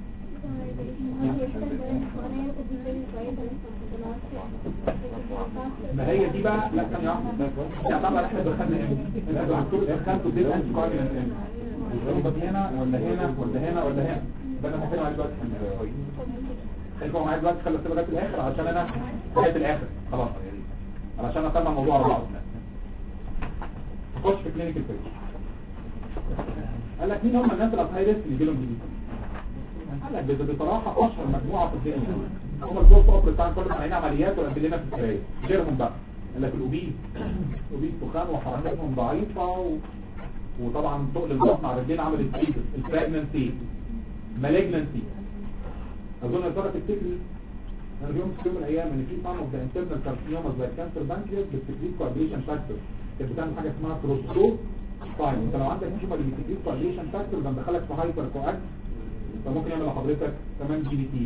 ما هي دي بقى لا كان يعرف يعني طبعا احنا دخلنا امتى الدكتور دخلته دي انتي كواجلانت امتى الثرومبس هنا ولا هنا ولا هنا ولا هنا ده انا هتكلم عليه دلوقتي خليكم معايا دلوقتي خلي السيبه لغايه الاخر عشان انا لغايه الاخر خلاص علشان اكمل الموضوع على بعض نخش في كلينيكال بيج قال لك مين هم الناس اللي هاي ريسك اللي يجيلهم دي قال لك ده بصراحه اشهر مجموعه في الدنيا هم الدول فقط بتاع كل عين عمليات ولا لنا في السراير غيرهم بقى قال لك الاوبيز الاوبيز تخان وحركتهم ضعيفه و... وطبعا تقل البطن على الرجلين عمل السيتس البريجننسي مالجننسي اظن يا ترى تفتكري انا اليوم في يوم من الايام ان في فان اوف ذا انترنال كارسينوما زي كانسر بانكرياس بتكريت كوابيليشن فاكتور كانت بتعمل حاجه اسمها كروسكوب طيب انت لو عندك تيومر اللي بتكريت كوابيليشن فاكتور ده مدخلك في هايبر كواكت فممكن يعمل لحضرتك كمان جي بي تي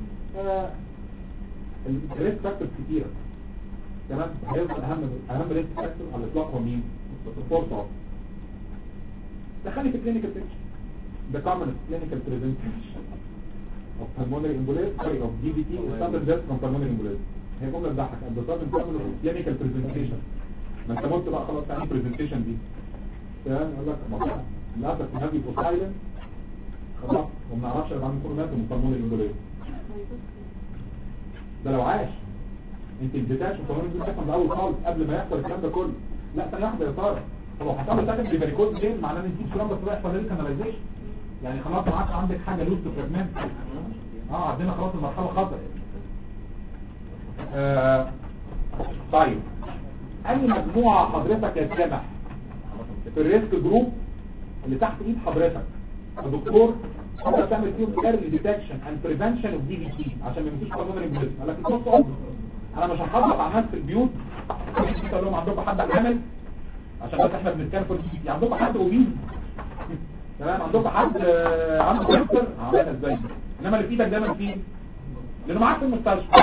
الريسك فاكتورز كتيره تمام هيفضل اهم اهم ريسك فاكتور على الاطلاق هو مين؟ الفورس دخلني في كلينيكال بيكتشر the common clinical presentation of pulmonary embolism sorry of DVT is standard death from pulmonary embolism هي جملة تضحك and the sudden common clinical presentation ما انت قلت بقى خلاص يعني presentation دي تمام يقول لك مصر للأسف الناس بيبقوا silent خلاص وما نعرفش اللي بعدين يكونوا ماتوا من pulmonary embolism ده لو عاش انت البتاش pulmonary embolism من الاول خالص قبل ما يحصل الكلام ده كله لا ثانية واحدة يا ترى طب لو حصل له سكند بريكوز ليه معناه ان دي كلام بس رايح فضل كاناليزيشن يعني خلاص ما عادش عندك حاجه لوز فراجمنت اه عندنا خلاص المرحله خطر آه طيب اي مجموعه حضرتك يا سامح في الريسك جروب اللي تحت ايد حضرتك الدكتور تقدر تعمل فيهم early detection and prevention of DVT عشان ما يمشيش قانون الانجليزي قال لك بص انا مش هخبط على الناس في البيوت تقول لهم عندكم حد حامل عشان بس احنا بنتكلم في الجي عندكم حد اوبيز تمام عندكم حد آه، عنده كانسر عملها ازاي انما اللي في ايدك دايما فيه لانه معاك في المستشفى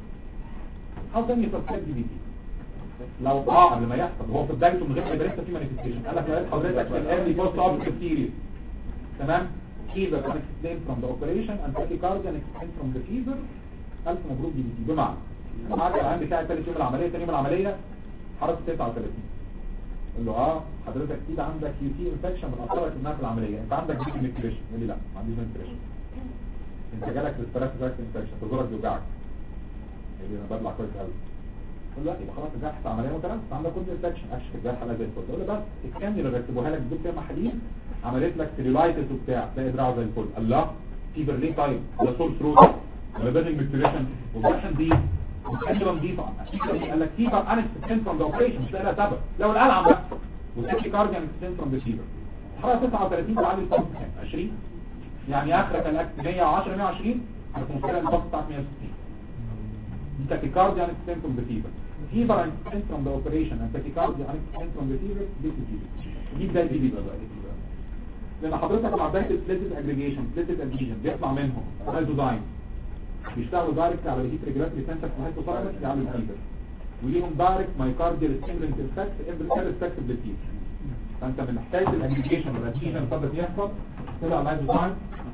حاول تاني تفكير جي بي تي لو اه قبل ما يحصل هو في بدايته من غير ما يبقى لسه في مانيفستيشن قال لك لو حضرتك في الايرلي بوست اوبريتيف سيريز تمام fever can explain from the operation and tachycardia can explain from the fever ألف مبروك جي بي تي بمعنى معاك العام بتاعي ثالث يوم العملية ثاني يوم العملية حرارة 39 قال له اه حضرتك اكيد عندك يو تي انفكشن من اثرك انها في العمليه انت عندك ديك نيكريشن يقول لي لا ما عنديش نيكريشن انت جالك ريسبيراتوري انفكشن تزورك بيوجعك يقول لي انا ببلع كويس قوي قول له لا يبقى خلاص الجرح بتاع عمليه متنفس انت عندك كود انفكشن اكشف الجرح على زي الفل يقول له بس الكامل اللي ركبوها لك ادوك فيها محاليل عملت لك سيلولايتس وبتاع تلاقي دراعه زي الفل الله فيبر ليه طيب ده سول ثروت ولا بيرنج نيكريشن وبرشن دي وكلمه نظيفه قال لك فيبر انا فروم ذا اوبريشن مش لاقي لها سبب لو الالعاب بقى والتاكي كارديان اكستنت فروم ذا فيبر حراره 39 تعلي البلس كام 20 يعني اخرك الاكت 110 120 بس مشكله البلس بتاعك 160 دي تاكي كارديان اكستنت فروم ذا فيبر فيبر اكستنت فروم ذا اوبريشن اند تاكي كارديان اكستنت فروم ذا فيبر دي فيبر دي بدايه دي بقى لان حضرتك مع بدايه البليتد اجريجيشن بليتد اديشن بيطلع منهم هايدروزاين بيشتغلوا دايركت على الهيت ريجولاتوري سنتر في الهايبوثالامس يعملوا فيبر وليهم دايركت مايكارديال ستيمولنت افكت irrespective بالفيبر فانت من حكايه الاجريجيشن والاديشن اللي فضل يحصل طلع الهايدروزاين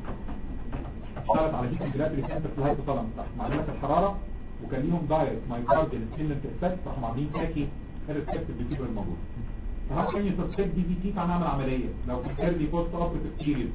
اشتغلت على الهيت ريجولاتوري سنتر في الهايبوثالامس معلومات الحراره وكان ليهم دايركت مايكارديال ستيمولنت افكت راحوا عاملين تاكي irrespective بالفيبر الموجود فهل كان يسسبكت دي بي تي فهنعمل عمليه لو في ايرلي بوست اوبريتيف بيريد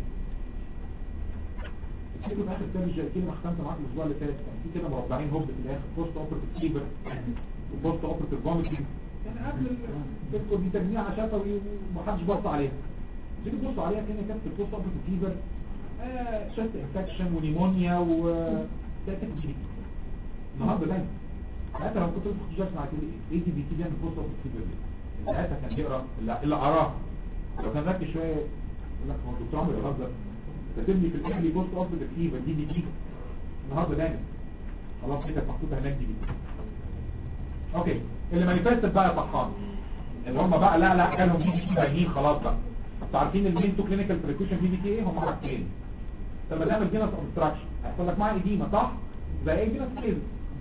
تفتكروا في اخر سيرج كده ما ختمت معاك الاسبوع اللي فات كان في كده مربعين هوب في الاخر بوست اوبريتيف فيبر وبوست اوبريتيف فوميتنج يعني قبل الدكتور دي تجميع شفوي ومحدش بص عليها تيجي تبص عليها كان كانت في البوست اوبريتيف فيبر شست انفكشن ونيمونيا و ده تكتيك النهارده ده حتى لو كنت بتاخد جاس معاك ايه دي بي تي بيعمل بوست اوبريتيف فيبر ليه؟ ساعتها كان يقرا اللي اللي قراه لو كان ركز شويه يقول لك هو الدكتور عمرو بيهزر كاتب لي في الاهلي بوست اوف الفيفر دي دي دي النهارده دايما خلاص كده محطوطه هناك دي دي اوكي اللي مانيفست بقى يا فرحان اللي هم بقى لا لا كانوا دي دي باينين خلاص بقى انتوا عارفين المين تو كلينيكال بريكوشن دي دي تي ايه هم حاجتين لما تعمل فينس اوبستراكشن هيحصل لك معاها ايديما صح زي ايه فينس كيز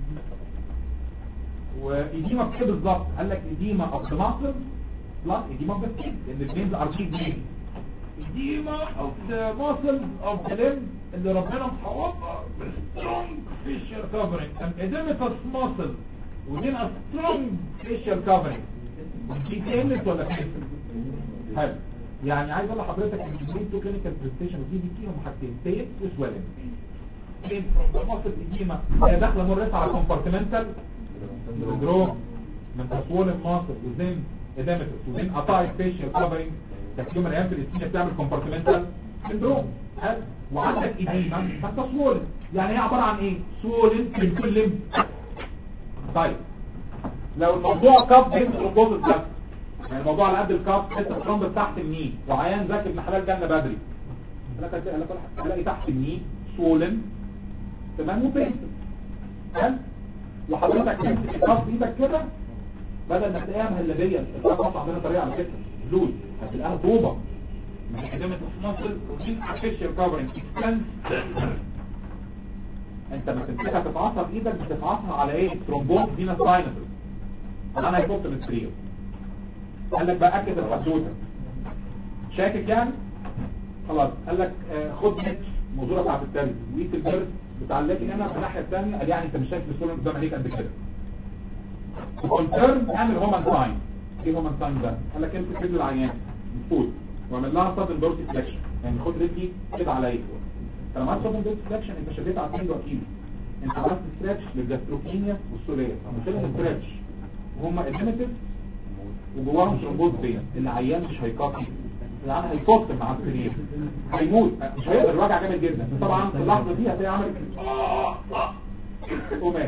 وايديما بكده بالظبط قال لك ايديما اوف ذا ماسل بلس ايديما اوف ذا سكين لان الفينز ار بي بي ايديما اوف ذا ماسل اوف ذا ليمب اللي ربنا محوطها بسترونج فيشر كفرنج ان اديمتس ماسل ودين ا سترونج فيشر كفرنج دي كلمه ولا كلمه حلو يعني عايز اقول لحضرتك ان البرين تو كلينيكال بريستيشن ودي دي كي هم حاجتين بين وسويلنج بين فروم ذا ماسل ايديما هي داخله مرت على كومبارتمنتال سندروم من تصوير الماصل وزين ادامتس وزين قطاع فيشيال كفرنج كانت يوم من الايام في الاسكيميا بتعمل كومبارتمنتال سندروم حلو وعندك ايديما فانت يعني هي عباره عن ايه سوولن في كل لمب طيب لو الموضوع كف بين ترومبوزس بس يعني الموضوع على قد الكاف لسه الترومبس تحت الني وعيان ذكي ابن حلال جالنا بدري انا كنت انا كنت الاقي تحت الني سولن تمام وبينت تمام وحضرتك تمسك الكاف بايدك كده بدل ما تلاقيها مهلبيه الكاف مصر عندنا طريقه على فكره لول هتلاقيها طوبه من خدمه مصر وفي ارتفيشال كفرنج انت ما تمسكها تفعصها بايدك بتفعصها على ايه ترومبون فينا ساينس انا هيكون التريو قال لك بقى اكد الحدوته شاكك يعني خلاص قال لك آه، خد نت الموضوع بتاعت التالت وقيت الجرس بتاع اللكن هنا في الناحيه الثانيه قال يعني انت مش شايف بسهوله قدام عليك قد كده كونفيرم اعمل هومان ساين ايه هومان ساين ده قال لك امسك رجل العيان فوت واعمل لها صدن دورسي فليكشن يعني خد رجلي كده عليا فلما عملت صدن دورسي فليكشن انت شديت على اثنين اكيد انت عملت ستريتش للجاستروكينيا والسوليه عملت لهم ستريتش وهم ادمتد وجواهم ثرومبوز بين العيان مش هيقاتل العيان هيفوت مع السرير هيموت مش هيقدر الوجع جامد جدا طبعا في اللحظه دي هتلاقي عمل ومات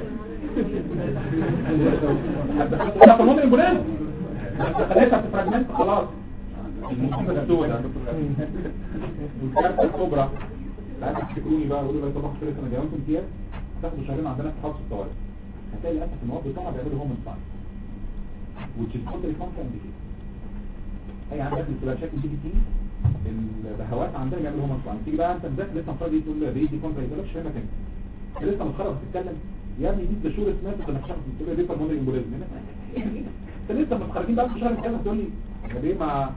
ده قانون الامبولانس انت خليتها في فراجمنت خلاص المصيبه السوداء والكارثه الكبرى لا تفتكروني بقى يقولوا لي طب اخر سنه جايبكم امتياز تاخدوا شهرين عندنا في حفظ الطوارئ هتلاقي للاسف المواد بتاعنا بيعملوا هوم ساين which is totally contraindicated اي عندك بتبقى شكل دي تي البهوات عندنا بيعملوا هوم ساين تيجي بقى انت مذاكر لسه مفروض تقول لي دي كونترا مش فاهمك انت انت لسه متخرج بتتكلم يا ابني دي ده شور سمعت انت مش عارف تقول لي دي هرمون الامبوليزم انت لسه متخرجين بقى في شهر كذا تقول لي طب ايه ما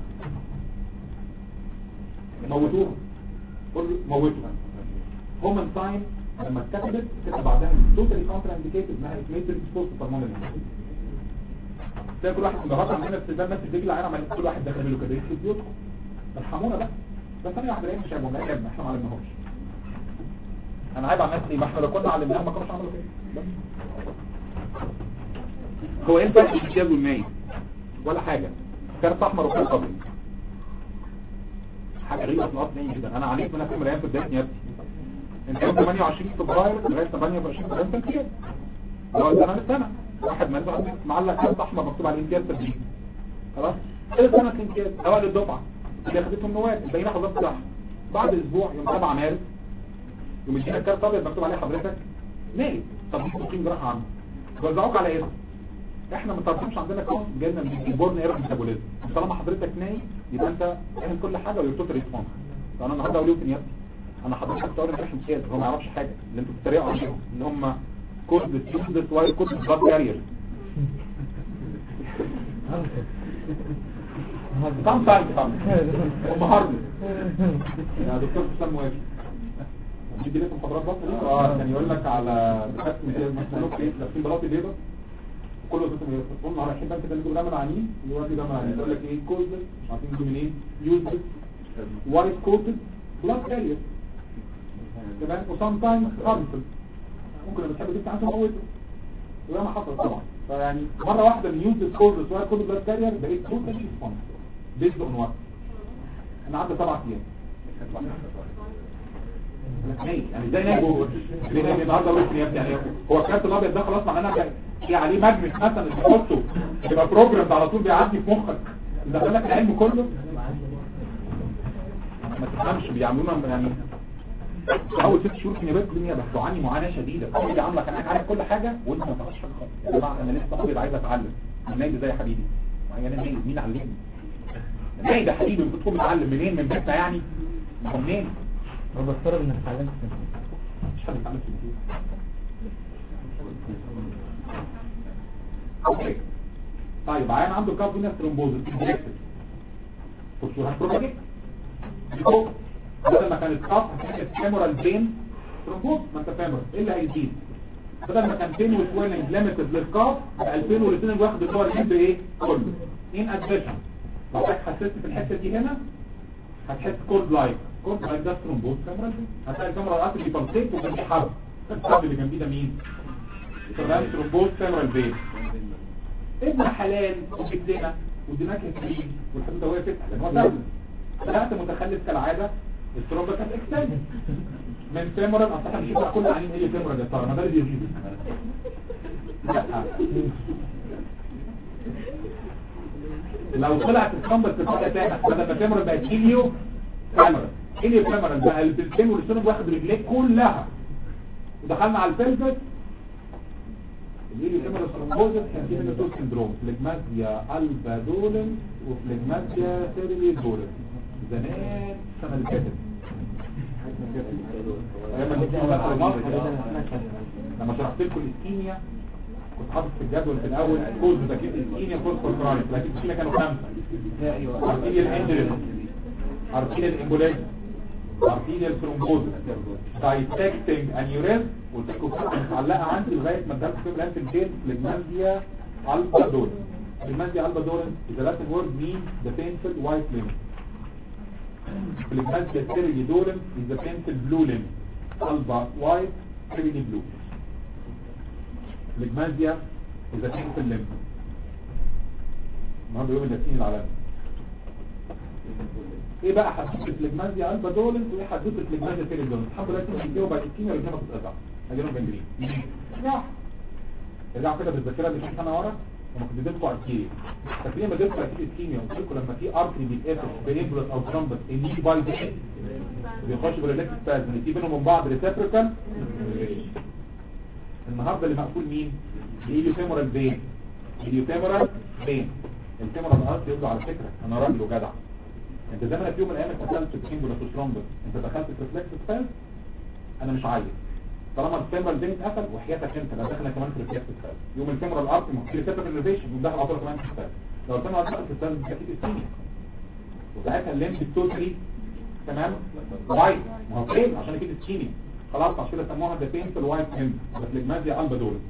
موتوها قول له موتوها هومن ساين لما اتكتبت كتب بعدها توتالي كونترا انديكيتد انها اتميتد اكسبوست هرمون الامبوليزم تلاقي كل واحد مجرد عندنا استخدام نفس الرجل العين عمال كل واحد داخل له كده يخرب بيوتكم ارحمونا بقى بس ثانيه واحده ايه مش هيبقوا لا يا احنا ما علمناهمش انا عيب على الناس دي ما احنا لو كنا علمناهم ما كانوش عملوا كده بس. هو ايه الفرق بين الامتياز والماي ولا حاجه كارت احمر وكارت ابيض حاجه غريبه في الارض يعني جدا انا عليك من افلام ريان في بدايه نيابتي انت يوم 28 فبراير لغايه 28 فبراير انت كده هو ده انا السنه واحد منزل عندي معلق خط احمر مكتوب عليه امتياز تدريب خلاص كده سنه الامتياز اوائل الدفعه اللي اخدتهم نواب الباقيين حضرتك صح بعد اسبوع يوم 7 مارس يوم يدينا الكارت ابيض مكتوب عليه حضرتك نايم طب دي تقييم جراحه عنه وزعوك على ايه احنا ما طرحناش عندنا كونس جالنا من البورن ايرور ميتابوليزم طالما حضرتك نايم يبقى انت فاهم كل حاجه ويور توتال ريسبونس فانا النهارده اقول لكم انا حضرتك تقول مش امتياز هو ما يعرفش حاجه اللي انتوا بتتريقوا عليهم ان هم كود ستودنت وايل كود بلاد كارير طعم طعم طعم هم هارد يا دكتور حسام موافق دي لكم محاضرات بطن اه كان يقول لك على دكاتره مثلا ايه لابسين بلاطي بيضاء كله بس قلنا على الحين كده اللي دايما عنين دلوقتي دايما عنين يقول لك ايه كولد مش عارفين يجوا منين يوزد وايت كوتد بلاد كارير تمام وسام تايمز هارمفul ممكن لما تحب تفتح عنده موته وده ما حصل طبعا فيعني مره واحده من يوز كولد سواء كولد بلاد كارير بقيت توتال ريسبونس بيزد اون وات انا عدى سبع ايام نايم يعني ازاي نايم جوه ليه نايم النهارده وقت نيابتي يعني هو الكارت الابيض ده خلاص معناه انك في عليه مجمس مثلا اللي تحطه يبقى بروجرام على طول بيعدي في مخك دخل لك العلم كله ما تفهمش بيعملونا يعني اول ست شهور في نيابات الدنيا بس بعاني معاناه شديده كل عامله كان عارف كل حاجه وانت ما تعرفش حاجه خالص يا جماعه انا لسه ابيض عايز اتعلم انا نايم زي يا حبيبي انا نايم مين علمني نايم ده حبيبي المفروض تكون متعلم منين من بيتنا يعني ما هو منين انا بفترض انك اتعلمت مش حد يتعلم في البيت اوكي طيب عيان عنده كاربونات ثرومبوزس انجكتد فصولها بروباجيت فوق بدل ما كانت كاف هتبقى فيمورال بين ثرومبوز ما انت فاهم ايه اللي هيزيد بدل ما كان بين وسويلنج ليميتد للكاف بقى البين والاثنين واخد اللي هو الجنب ايه كله ان اديشن لو حضرتك حسيت في الحته دي هنا هتحس كورد لايك كورد لايك ده ثرومبوز فيمورال بين هتلاقي الكاميرا الارتري بيبلسيت وجنبيه حرب الحرب اللي جنبيه ده مين؟ تمام ثرومبوز فيمورال بين ابن حلال وبيتنا والدماغ كتير والحدود وقفت لان هو سهل طلعت متخلف كالعاده الترومبا كانت اكستند من فيمورال اصل احنا بنشوف كل عينين ايه فيمورال يا ترى ما ده اللي بيجيب لا لو طلعت الكامبس بتبقى تاني بدل ما فيمورال بقت هيليو فيمورال هيليو فيمورال بقى البلتين والسونوب واخد رجليك كلها ودخلنا على البلفس الهيليو فيمورال ثرومبوزس كان فيه منه تو سندروم فليجمازيا البا دولن وفليجمازيا سيريلي دولن زمان السنه اللي فاتت لما جبت مثلا مصر لما شرحت لكم الاسكيميا كنت حاطط في الجدول في الاول كوز تكليف الاسكيميا كوز كونترالي لكن الاسكيميا كانوا خمسه ارتيريال اندريس ارتيريال امبوليزم ارتيريال ثرومبوز دايسكتنج انيوريزم قلت لكم كنت متعلقه عندي لغايه ما ادرت في الانت الجين فليجمازيا البا دول فليجمازيا البا دول is a Latin word means the painful white limb فليجمازيا سيريلي دولم is the painful blue limb البا white سيريلي blue فليجمازيا is a painful limb النهارده يوم النسيين العالمي ايه بقى حدوث الفليجمازيا البا دولن وايه حدوث الفليجمازيا سيريلي دولن الحمد لله كنت بتجاوب بعد الكيمياء والجامعه بتتقطع اجيلهم جنجرين ارجعوا كده بالذاكره اللي كانت سنه ورا لما كنت اديتكم اركيري فاكرين لما اديتكم اركيري الكيمياء قلت لكم لما في اركري بيتقفل بامبرس او ترامبس اللي باي دي بيخش بالريلاكس سبازم اللي في بينهم من بعض ريسيبريكال النهارده اللي مقفول مين الهيليو فيمورال فين الهيليو فيمورال فين الفيمورال ارت يقول له على فكره انا راجل وجدع انت زي ما أنا في يوم من الايام اتقتلت بامبرس وترامبس انت دخلت في ريفلكس سبازم انا مش عايز طالما الفيمورال فين اتقفل وحياتك انت لا داخله كمان في الريفلكس سبازم يوم الفيمورال ارت ممكن يسبب الريفيشن ودخل عضله كمان في السبازم لو الفيمورال ارت في السبازم اكيد اسكيميا وساعتها الليمب التوتري تمام وايت ما هو فين عشان كده اسكيميا خلاص عشان كده سموها ذا بينفل وايت ليمب فليجمازيا البا دول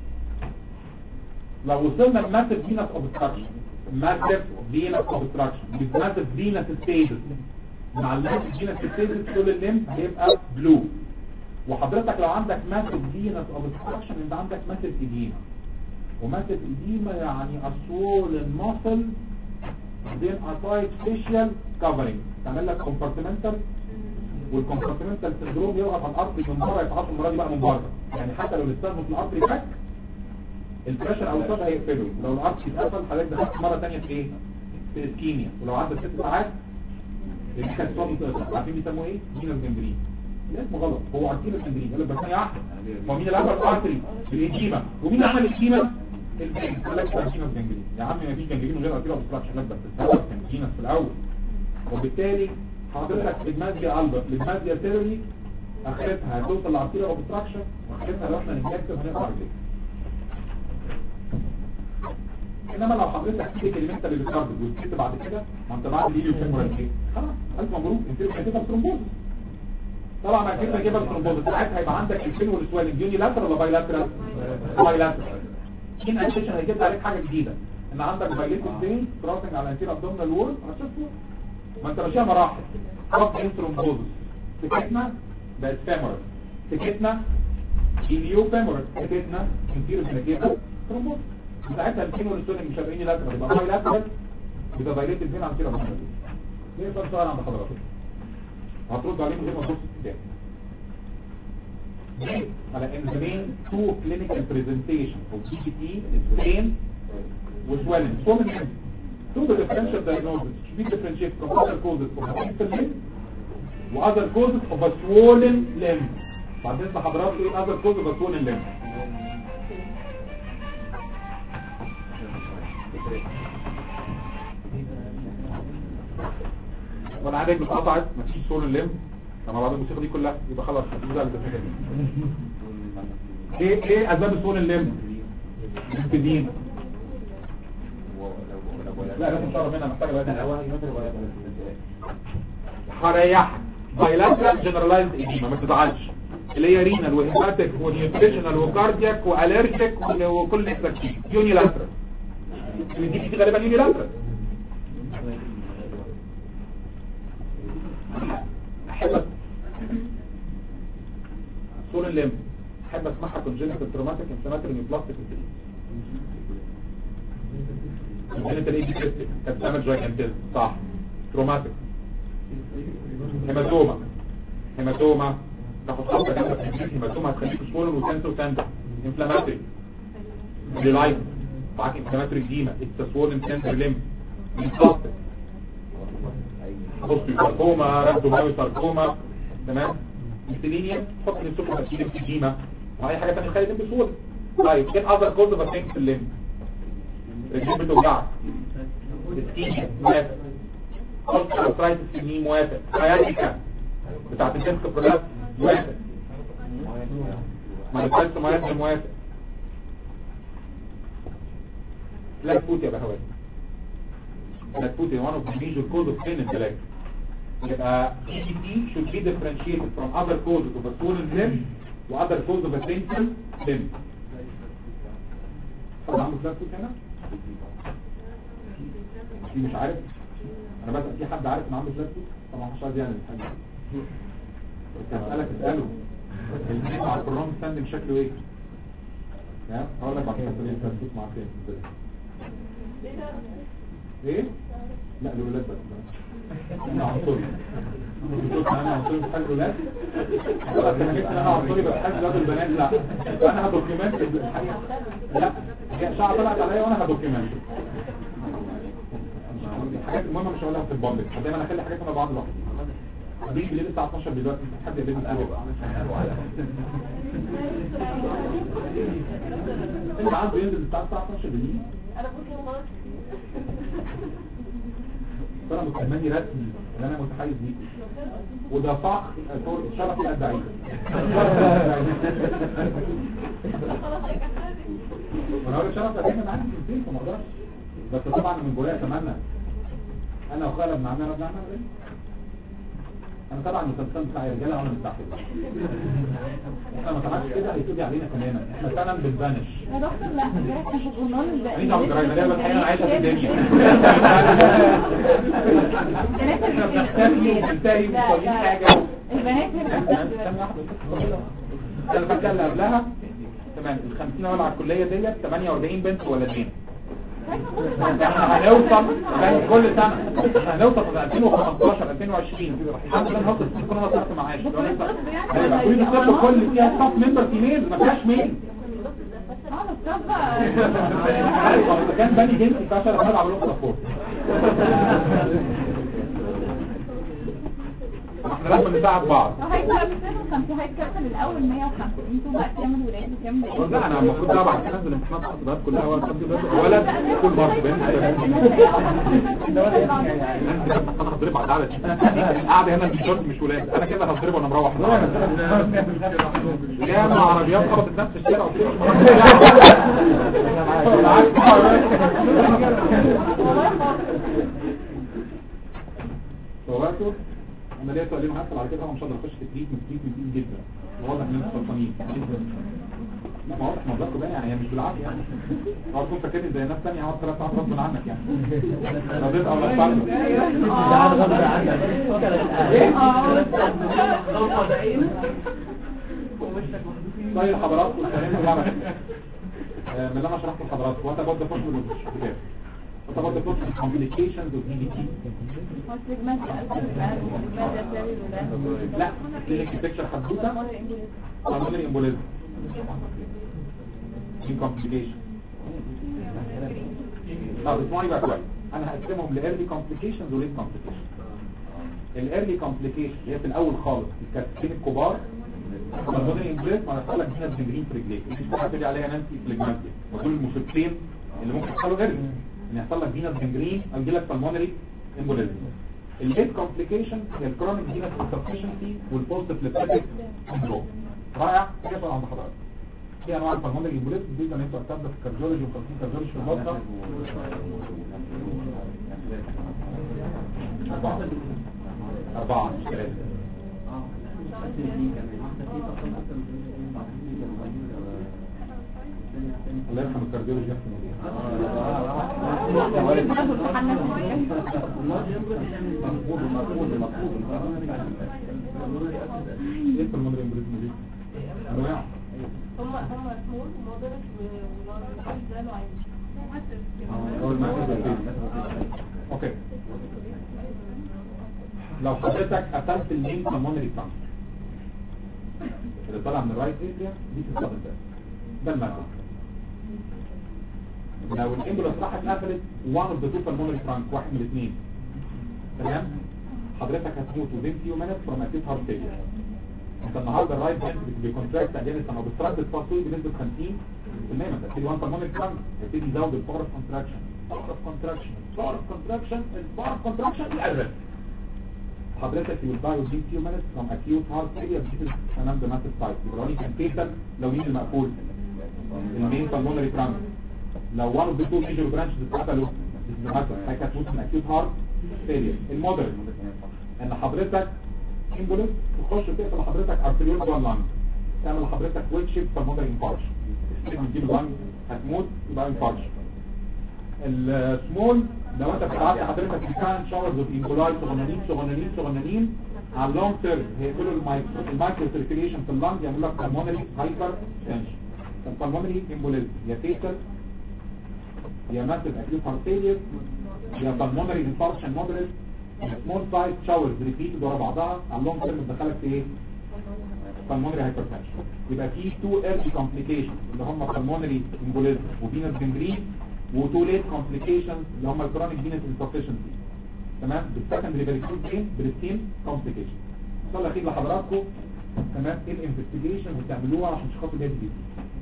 لو وصلنا لماسيف فينس اوبستراكشن ماسيف فينس اوبستراكشن ماسيف فينس ستيجز مع الماسيف فينس ستيجز كل الليمب هيبقى بلو وحضرتك لو عندك ماسيف فينس اوبستراكشن انت عندك ماسيف ايديما وماسيف ايديما يعني اصول المصل بعدين اسايد فيشيال كفرنج تعمل لك كومبارتمنتال والكومبارتمنتال سندروم يضغط على الارض من بره يتعاطى المره دي بقى من بره يعني حتى لو الاستاذ في الارض فك البريشر او الصوت هيقفله لو الارض اتقفل حضرتك دخلت مره ثانيه في ايه في اسكيميا ولو عدى ست ساعات الكالسيوم يتقطع عارفين بيسموه ايه مين الجمبرين اسمه غلط هو عارفين الجمبرين يقول لك بس ثانيه واحده هو مين اللي عمل الارتري الايديما ومين اللي عمل الايديما البين قال لك ارتينا جنجرين يا عم ما فيش جنجرين من غير ارتينا اوبستراكشن لك بس السبب كان فينا في الاول وبالتالي حضرتك لجمازيا البا لجمازيا تيروري اخرتها هتوصل لارتينا اوبستراكشن واخرتها لو احنا نكتب هنقطع رجليك انما لو حضرتك في كلمات اللي بتكرر وتكتب بعد كده ما انت بعد الهيليو فيمورال ايه خلاص الف مبروك انت كده ثرومبوزس طبعا ما كده جبل ثرومبوزس ساعتها هيبقى عندك الفين والسوالين يوني لاترال ولا باي لاترال باي لاترال كين انتشن هيجيب عليك حاجه جديده ان عندك بايليت بين كروسنج على انتير ابدومينال وول هتشوفه ما انت ماشيها مراحل كروس ان ثرومبوزس سكتنا بقت فيمورال سكتنا هيليو فيمورال سكتنا انتير فينيكيتا ثرومبوزس ساعتها الفين والسوالين مش هيبقى لاترال يبقى باي لاترال يبقى بايليت بين على انتير ابدومينال وول ايه سؤال عند حضرتك هترد عليه من غير ما تبص الكتاب على ان the main two clinical presentation of DPT is pain with swelling. Swelling to the differential diagnosis should be differentiated from other causes of a painful limb و other causes of a swollen limb. بعدين لحضراتكم ايه other causes of a swollen limb. وانا عادك اتقطعت مفيش swollen limb لما بعد الموسيقى دي كلها يبقى خلاص هتوزع الدفاع دي ايه ايه اسباب الصون اللم الانفدين لا لازم تعرف منها محتاجه بقى هريح بايلاترال جنرالايزد ايديما ما تزعلش اللي هي رينال وهيباتيك ونيوتريشنال وكاردياك والرجيك وكل اكتاكتيف يوني لاترال دي دي غالبا يوني لاترال احب صور الليمب احب اسمعها كونجنتال تروماتيك انفلاماتوري نيوبلاستيك كونجنتال اي دي كريستيك كانت بتعمل جاينتيز صح تروماتيك هيماتوما هيماتوما تاخد خطه جنب التنفيذ هيماتوما هتخليك سمول وسنتر سنتر انفلاماتوري ريلايف معاك انفلاماتوري ديما اتس سوولن سنتر ليمب بالظبط بصي ساركوما رابدوماوي ساركوما تمام السيلينيوم تحط نفسكم تأكيد الكديمة وأي حاجة تانية خارج بسهولة طيب ايه اذر كوز اوف في الليم رجلين بتوجعك السكينيا موافق اوسترايتس في الني موافق سياتيكا بتاعت الديسك برولابس موافق مانيفايتس موافق موافق بلاك فوت يا بهوات بلاك فوت is one of the major cause of pain in the leg يبقى EDT should be differentiated from other causes of a swollen limb و other causes of a painful limb حد عنده بلاك فوت هنا؟ في مش عارف انا بسأل في حد عارف ان عنده بلاك فوت؟ طبعا مش عايز يعني الحاجة بس هسألك اسأله الجيم على البرنامج ستاندنج شكله ايه؟ تمام؟ هقول لك على الحته دي البلاك فوت معاك فين ايه؟ لا الولاد بس انا عنصري شوف انا عنصري بحال الولاد انا جبت انا عنصري بحال الولاد البنات لا انا هدوكيمنت الحقيقه لا هي اشاعه طلعت عليا وانا هدوكيمنت الحاجات المهمه مش هقولها في البابليك دايما اخلي حاجات انا بعض لوحدي دي بالليل الساعه 12 دلوقتي حد يبين انت عايز ينزل الساعه 12 بالليل انا كنت غلط ترى متمني رسمي ان انا متحيز ليك وده فخر فوق شرف الادعي خلاص هيك وانا اقول شرف الادعي انا عندي سنتين فما اقدرش بس طبعا من جوايا اتمنى انا وخالد بن عمنا ربنا عمل ايه انا طبعا المسلسل بتاع رجاله وانا مستحيل احنا ما طلعش كده هيتوجي علينا تماما احنا فعلا بنبانش يا دكتور لا امبارح كان في الجورنال ده انت عبد الرحمن بس انا عايشه في الدنيا احنا بنختفي وبننتهي ومش حاجه البنات هنا استنى واحدة بس. انا فاكر اللي قبلها تمام ال 50 اول على الكليه ديت 48 بنت ولدين احنا هنوصل بين كل سنه هنوصل في 2015 2020 الحمد لله هوصل تكون انا وصلت معاش لو انت هيبقى كل الطب كل فيها ستاف ممبر فيميل ما فيهاش ميل اه الصف بقى عارف لو كان بني جنسي فشل هنلعب الاخرى فوق احنا لازم نساعد بعض هيكسر كان في هيكسر الاول 150 انتوا بقى تعملوا ولاد وكام لا انا المفروض بقى بعد كده انزل امتحانات الحضارات كلها ولد ولد كل برضه بنت انا هضرب على القعده دي القعده هنا مش شرط مش ولاد انا كده هضرب وانا مروح يا مع عربيات خبطت نفس الشارع فواتر عمليه تقليل هحصل على كده انا مش هقدر اخش في تريتمنت تريتمنت تقيل جدا واضح ان انتوا فرحانين لا ما واضح مصدركم بقى يعني هي مش بالعافيه يعني هو تكون فاكرني زي ناس ثانيه هقعد ثلاث ساعات غصب عنك يعني رضيت او لا تعرف طيب حضراتكم اتكلمنا بقى آه، من اللي انا شرحته لحضراتكم وانت برضه فوش من الكتاب وانت برضه فوش من complications of DVT لا كلينيك بيكتشر حدوته pulmonary embolism in complication طب اسمعوني بقى كويس انا هقسمهم لايرلي complications وليت complications الايرلي complications هي في الاول خالص الكاتبين الكبار pulmonary embolism انا هقول لك هنا بتمرين في رجليك مش هتقولي عليها نانسي فليجمانتيا ودول المصيبتين اللي ممكن يحصلوا ايرلي ان يحصل لك فينس جنجرين او يجي لك pulmonary embolism الليت كومبليكيشن هي الكرونيك فينس انسفشنسي والبوست فليبتيك سندروم رائع كيف عند حضرتك في انواع البلمونري امبوليزم دي اللي انتوا هتاخدها في الكارديولوجي وخلصين كارديولوجي في البطنه أربعة أربعة مش ثلاثة الله يرحم الكارديولوجي يحسن مفقود مفقود مفقود ايه البلمونري امبوليزم دي؟ انواع هم هم سمول ومودريت ولارج ده نوعين اول ما تبدا اوكي لو حضرتك قتلت المين pulmonary function اللي طالع من الرايت اتريا دي تتصاب ده ده المثل لو الامبولس راحت قفلت وان اوف ذا تو بالمونري فرانك واحد من الاثنين تمام حضرتك هتموت within few minutes from acute heart failure انت النهارده الرايت فنتريكل بيكونتراكت اجينست انا بسترد التصوير بنسبه 50% ما تبتدي وان بالمونري فرانك هيبتدي يزود الباور اوف كونتراكشن باور اوف كونتراكشن باور اوف كونتراكشن الباور اوف كونتراكشن الارست حضرتك you will die within few minutes from acute heart failure this is an undamated type يبقى لو كان fatal لو مين المقفول المين pulmonary trunk لو one of the two major branches اتقفلوا this is a matter حضرتك هتموت من acute heart failure المودرن ان حضرتك امبولس تخش تقفل لحضرتك ارتريول جوه اللنج تعمل لحضرتك ويت شيب pulmonary infarction تجيب اللنج هتموت يبقى infarction السمول لو انت بتعرف حضرتك كان شاورز اوف امبولاي صغننين صغننين صغننين على اللونج تيرم هيقفلوا المايكرو المايكرو سيركيليشن في اللنج يعمل لك بالمونري هايبر تنشن البالمونري امبوليزم يا فيتال يا ماسيف اكيوت هارت فيلير يا بالمونري انفاركشن مودريت سمول سايز شاورز ريبيتد ورا بعضها على اللونج تيرم تدخلك في ايه؟ بالمونري هايبرتنشن يبقى في تو ايرلي كومبليكيشنز اللي هم بالمونري امبوليزم وفينس جنجرين وتو ليت كومبليكيشنز اللي هم الكرونيك فينس انسفشنسي تمام بالسكندري بريكوت بين بريستين كومبليكيشن ان شاء الله اخير لحضراتكم تمام ايه الانفستيجيشن اللي بتعملوها عشان تشخصوا الهيد دي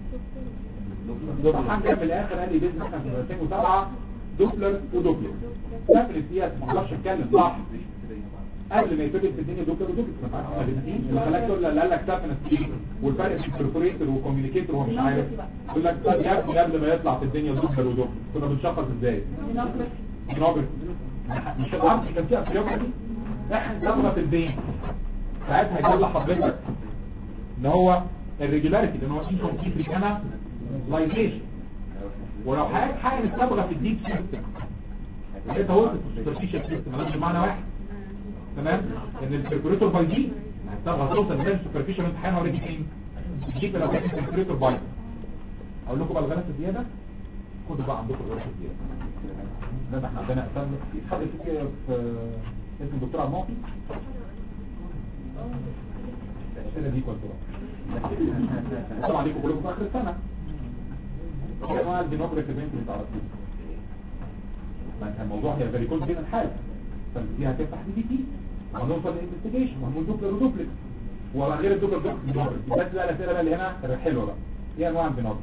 دكتور حاجه في الاخر قال لي بيزنس احنا في 2007 دوبلر ودوبلر سافر فيها ما اعرفش اتكلم صح قبل ما يتولد في الدنيا دوبلر ودوبلر ما تعرفش اللي خلاك تقول اللي قال لك سافنس والفرق بين البرفوريتور وكوميونيكيتور هو مش عارف يقول لك طب يا ابني قبل ما يطلع في الدنيا دوبلر ودوبلر كنا بنشخص ازاي؟ بنوبل مش العرض كان فيها في دي احنا نضغط البين ساعتها يقول لحضرتك ان هو الريجولاريتي لان هو انكمبليت ريكانا لايزيشن ولو حاجه حاجه مستبغه في الديب سيستم انت قلت السوبرفيشال سيستم مالهاش معنى واحد تمام ان البريكوريتور بايدين هتبغى توصل لغايه السوبرفيشال امتحان اوريدي فين الجيب لو كان البريكوريتور بايد اقول لكم بقى الغلط الزياده خدوا بقى عندكم الغلط الزياده ده احنا عندنا اسامي حد في في اسم الدكتور عماقي الاسئله دي كنت السلام عليكم كلكم في اخر السنه يا جماعه البينوبريك ايفنت اللي تعرفوه ما كان الموضوع هي فيريكول بين الحال فدي هتفتح دي تي وهنوصل للانفستيجيشن وهنقول دوبلر ودوبلكس وغير الدوبلر دوبلكس بينوبريك بس بقى الاسئله بقى اللي هنا حلوه بقى ايه انواع البينوبريك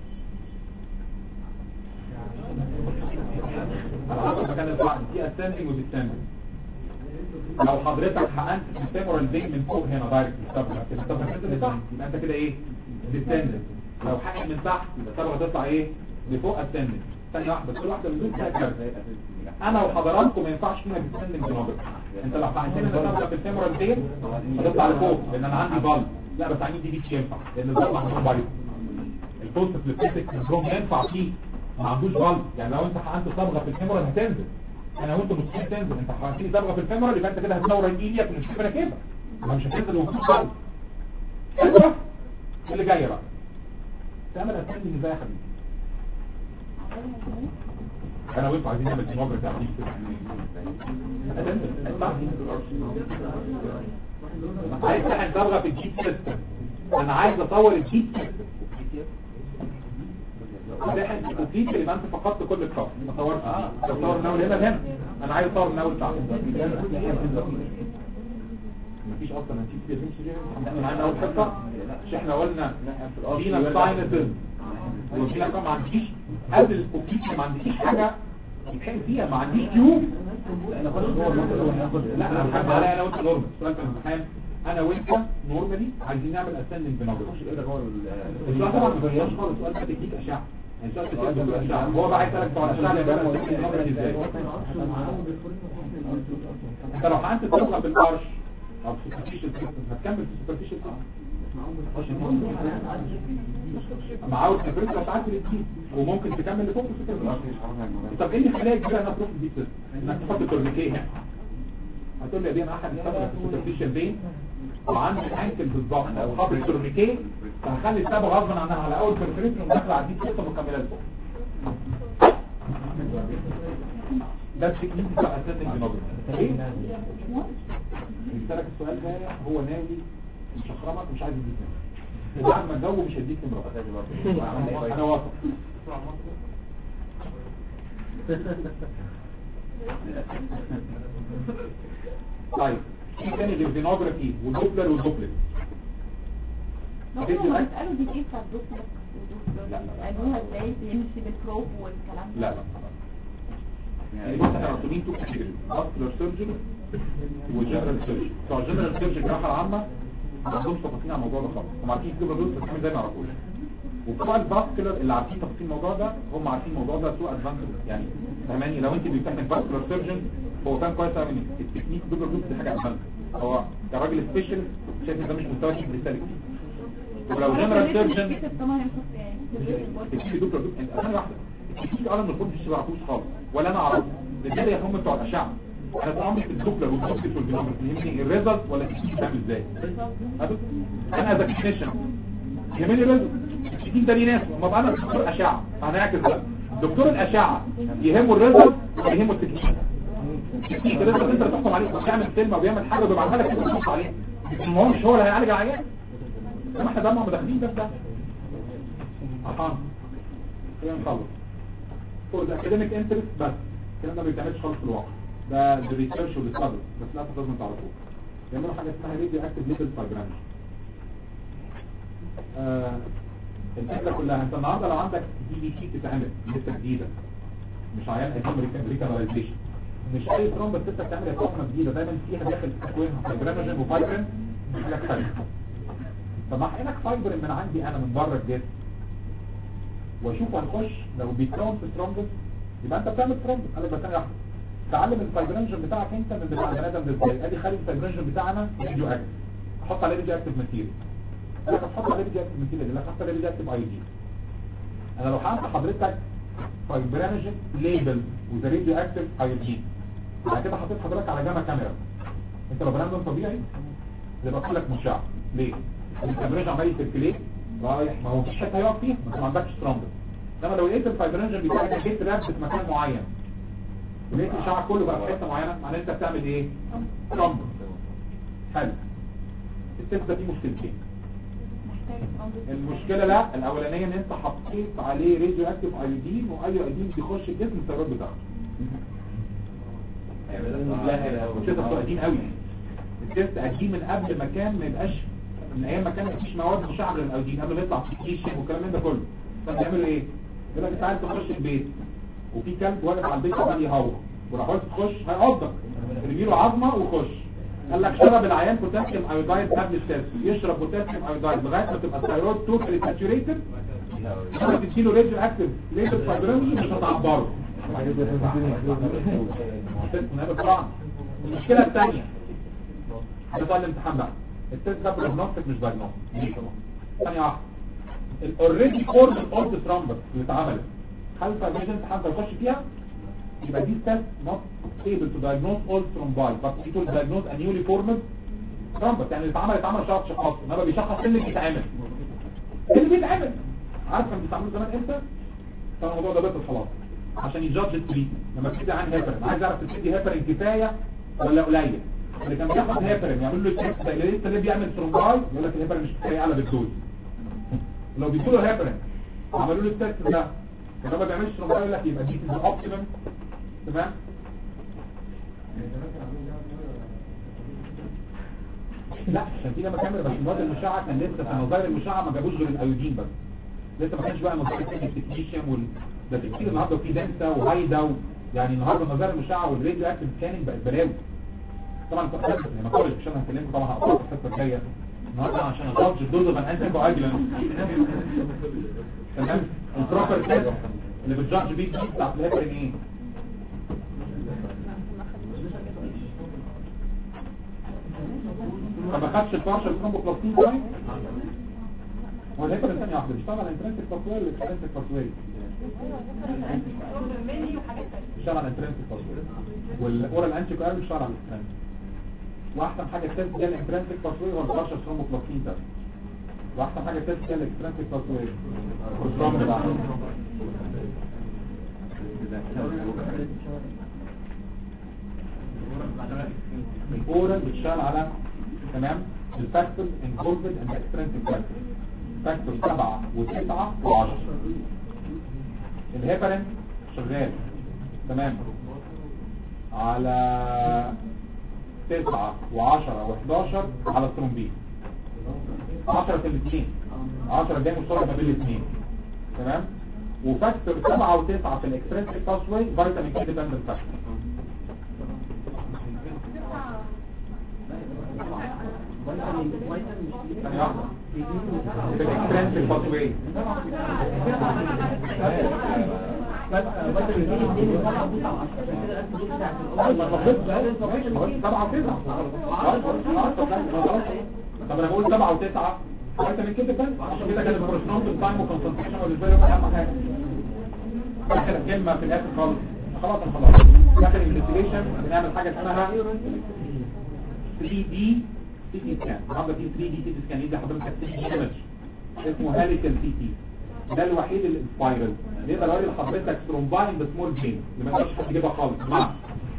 على حسب مكان الفعل في اسندنج وديسندنج لو حضرتك حقنت الفيمورال فين من فوق هنا دايركت الصبغه كده الصبغه تنزل لتحت يبقى انت كده ايه ديسندنج لو حقن من تحت يبقى الصبغه تطلع ايه لفوق اسندنج ثانيه واحده كل واحده من دول فيها كارثه انا وحضراتكم ما ينفعش فينا ديسندنج بنوبل انت لو حقنت لنا الصبغه في الفيمورال فين هتطلع لفوق لان انا عندي بال لا بس عندي دي مش ينفع لان البال محطوط بايظ البوست فليبتيك سندروم ينفع فيه ما عندوش غلط يعني لو انت حقنت صبغه في الفيمورال هتنزل انا وانت مستحيل تنزل انت حقنتني صبغه في الفيمورال يبقى انت كده هتدور ايديك من الفيمورال كده ما مش هتنزل ومفيش غلط ايوه اللي جايه بقى تعمل اسندنج ازاي يا حبيبي انا وانت عايزين نعمل ديموجرافي تعديل عايز تحن صبغه في الجيت سيستم انا عايز اطور الجيت سيستم واحد وفيك اللي انت فقدت كل الطاقه ما طورتش بطور النول هنا لهنا انا عايز اطور النول بتاعك مفيش اصلا هنشيل كده احنا معانا اول حصه مش احنا قلنا فينا ساينسز وفينا كم ما عنديش قبل الاوبتيك ما عنديش حاجه يتحقن فيها ما عنديش تيوب لا انا بحب عليا انا وانت نورمال سؤال في الامتحان انا وانت نورمالي عايزين نعمل اسندنج بنظر السؤال طبعا ما غيرش خالص السؤال ده تكنيك اشعه يعني سؤال تكنيك دكتور اشعه هو بقى يسالك بتوع الاشعه اللي بقى النظر ازاي انت لو حقنت الصبغه بالقرش او في السوبرفيشال سيستم هتكمل في السوبرفيشال سيستم مع اول سيكريت ساعات الاثنين وممكن تكمل لفوق السوبرفيشال طب ايه اللي خلاك كده انك تروح الديب سيستم انك تحط تورنيكيه هنا هتقول لي يا بيه احد الصبغه في السوبرفيشال بين وعندي انكل بالظبط او حاطط تورنيكيه فهخلي الصبغه غصبا عنها على اول برفريتر وداخله على الديب سيستم ومكمله لفوق ده التكنيك بتاع اسندنج بنظر يسألك السؤال ده هو ناوي مشخرمك مش عايز يديك نمرة وبعد ما تجاوبه مش هيديك نمرة انا واثق طيب في تاني الفينوجرافي والدوبلر والدوبلت ما هتدي هم الأكل؟ بيسألوا دي كيف هتدوبلك لا، لا. قالوها ازاي بيمشي بالبروب والكلام ده لا لا يعني بص احنا مرسومين تو كاتيجوري باسكولار سيرجري وجنرال سيرجري بتوع الجنرال سيرجري الجراحه العامه ما عندهمش تفاصيل عن الموضوع ده خالص هم عارفين كده دول بس هم زي ما يعرفوش وبتوع الباسكولار اللي عارفين تفاصيل الموضوع ده هم عارفين الموضوع ده سوء ادفانس يعني فاهماني لو انت بتمتحن باسكولار سيرجن هو فاهم كويس قوي ان التكنيك دول جروب دي حاجه ادفانس هو كراجل سبيشال شايف ان ده مش مستوى تيجي رسالة ولو جنرال سيرجن طبعا ينفخ يعني التكنيك دكتور دكتور انت ثانيه واحده التكنيك انا المفروض مش بعرفوش خالص ولا انا اعرفه بالتالي هم بتوع الاشعه انا بتعامل في الدكتور والدكتور والبينومر يهمني الريزلت ولا التكنيك بتعمل ازاي هذا انا از كلينيشن يهمني الريزلت التكنيك ده ليه ناس ما بقى انا دكتور اشعه فهنعكس بقى دكتور الاشعه يهمه الريزلت ولا يهمه التكنيك التكنيك الريزلت انت اللي تحكم عليه بيعمل كلمه وبيعمل حاجه وبيبعتها لك انت تحكم عليه ما هو مش هو اللي هيعالج العيان ما احنا دمهم داخلين بس ده اها خلينا نخلص فور الاكاديميك انترست بس الكلام ده ما بيتعملش خالص في الواقع ده الريسيرش والستادي بس للاسف لازم تعرفوه بيعملوا حاجه اسمها راديو اكتيف ليبل فايبرانج آه الفكره كلها انت النهارده لو عندك دي بي سي بتتعمل لسه جديده مش عيان قديم ريكابلايزيشن مش اي ترومبا لسه بتعمل اقامه جديده دايما فيها داخل تكوينها فايبرانوجين وفايبرين حاجه ثانيه طب ما احقنك فايبرين من عندي انا من بره الجسم واشوف هنخش لو بيتكون في ثرومبس يبقى انت بتعمل ثرومبس انا بس واحده تعلم الفايبرينجن بتاعك انت من بتاع البني ادم ده ازاي ادي خلي الفايبرينجن بتاعنا راديو اكتف احط عليه راديو اكتف ماتيريال لك هتحط عليه راديو اكتف ماتيريال لك هحط عليه راديو اكتف اي دي انا لو حطيت حضرتك فايبرينجن ليبل وذا راديو اكتف اي دي بعد كده حطيت حضرتك على جنب كاميرا انت لو بني ادم طبيعي يبقى كلك مشع ليه؟ الفايبرينجن عمال يسيركليت رايح ما هو مفيش حته يقف فيها ما انت ما عندكش ثرومبس انما لو لقيت الفايبرينجن بتاعك جيت رابط في مكان معين ولقيت الشعر كله بقى في حته معينه معناه انت بتعمل ايه ثرومبس حلو الست ده فيه مشكلتين المشكله لا الاولانيه ان انت حطيت عليه راديو اكتيف ايودين واي ايودين بيخش الجسم السيرات بتاعته الست بتوع قديم قوي الست قديم من قبل ما كان ما يبقاش من ايام ما كان مفيش مواد مشعه للايودين قبل ما يطلع فيكيشن والكلام من ده كله كانوا بيعملوا ايه يقول لك انت عايز تخش البيت وفي كلب واقف على البيت عمال يهوى وراح قلت تخش هيقضك رجيله عظمه وخش قال لك شرب العيان بوتاسيوم ايودايد قبل التست يشرب بوتاسيوم ايودايد لغايه ما تبقى الثايرويد توتالي ساتوريتد لما تديله راديو اكتيف ليبل فايبرينج مش هتعبره المشكله الثانيه ده سؤال الامتحان بقى التست ده بروجنوستيك مش دايجنوستيك ثانيه واحده الاوريدي فورم اولد ثرومبس اللي اتعملت هل فايبريشن امتحان يخش فيها يبقى دي test not able to diagnose all thrombi but it will diagnose a newly formed thrombus يعني اللي اتعمل اتعمل شخص شخص انما بيشخص اللي بيتعمل اللي بيتعمل عارف كان بيتعملوا زمان امتى كان الموضوع ده بس خلاص عشان يجادج التريتمنت لما تبتدي عن هيبرين عايز اعرف تبتدي هيبرين كفايه ولا قليل اللي كان بياخد هيبرين يعمل له التست ده اللي لسه ليه بيعمل ثرومباي يقول لك الهيبرين مش كفايه على بالدوز لو بيدوا له هيبرين عملوا له التست ده ولما بيعملش ثرومباي يقول لك يبقى دي الاوبتيمم تمام لا عشان كده ما كامل بس المواد المشعه كان لسه في نظائر المشعه ما جابوش غير الايودين بس لسه ما كانش بقى نظائر التكنيشن وال ده في كتير النهارده في دنسا وهايدا و... يعني النهارده نظائر المشعه والراديو اكتيف سكاننج بقت بلاوي طبعا انت خدت لما كولج مش انا هكلمكم طبعا هقطع الحته الجايه النهارده عشان اخرج الدوز من انت كواجلان تمام البروبر تيست اللي بتجادج بيه دي بتاعت الهيبرين ايه ما خدش البارشل ثرومبوبلاستين طيب هو الهيبر الثانية واحدة بيشتغل على انترنسك باسوير ولا اكسترنسك باسوير بيشتغل على انترنسك باسوير والاورال انتي كوار بيشتغل على الاكسترنسك واحسن حاجة الثالث هي الانترنسك باسوير هو البارشل ثرومبوبلاستين ده واحسن حاجة الثالث هي الاكسترنسك باسوير والثرومب ده الاورال بتشتغل على تمام الفاكتورز انفولفد ان اكسترنسك فاكتور فاكتور 7 و9 و10 الهيبرين شغال تمام على تسعة وعشرة وحداشر على الترومبين عشرة في الاثنين عشرة دايما مشتركة ما بين الاثنين تمام وفاكتور سبعة وتسعة في الاكسترنسك باسوي فيتامين كي ديبندنت فاكتور ثانية واحدة في الاكسترنسك باسوي سبعة وتسعة طب انا بقول سبعة وتسعة فيتامين كي ديبندنت عشان كده كان البروتينات التايم وكونسنتريشن بالنسبة لي اهم حاجة اخر كلمة في الاخر خالص خلاص انا خلاص اخر انفستيجيشن بنعمل حاجة اسمها 3 دي سي تي سكان النهارده في 3 دي سي تي سكان يدي حضرتك ايمج اسمه هاليكال سي تي ده الوحيد السبايرال نقدر اوري لحضرتك ثرومباين بسمول جين اللي ما يقدرش حد يجيبها خالص مع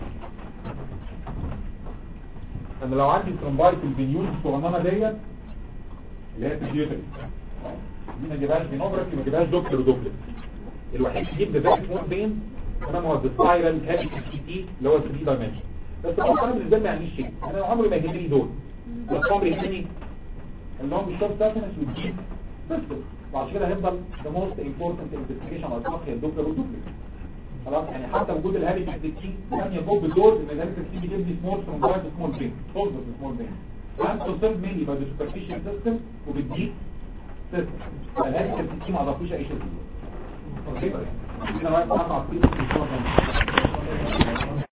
انا لو عندي ثرومباين في الفينيول الصغننه ديت اللي هي البيوتري دي ما جيبهاش بينوجرافي ما جيبهاش دكتور دوبلت الوحيد اللي يجيب ده سمول بين تمام هو السبايرال هاليكال سي تي اللي هو 3 دايمنشن بس طبعا انا بالنسبه لي ما يعنيش شيء انا عمري ما يهمني دول بس عمري يهمني اللي هم الشورت ساتنس والجيب بس وعشان كده هيفضل the most important investigation على الاطلاق هي الدوبلر والدوبلر خلاص يعني حتى وجود الهالي تكتيكي لم يقوم بالدور ان الهالي تكتيكي يجيب لي سمول فروم بايت سمول بين توصل سمول بين I'm concerned mainly by the superficial system وبالديب system الهالي تكتيكي ما اضافوش اي شيء اوكي كده واقف معانا على الطريق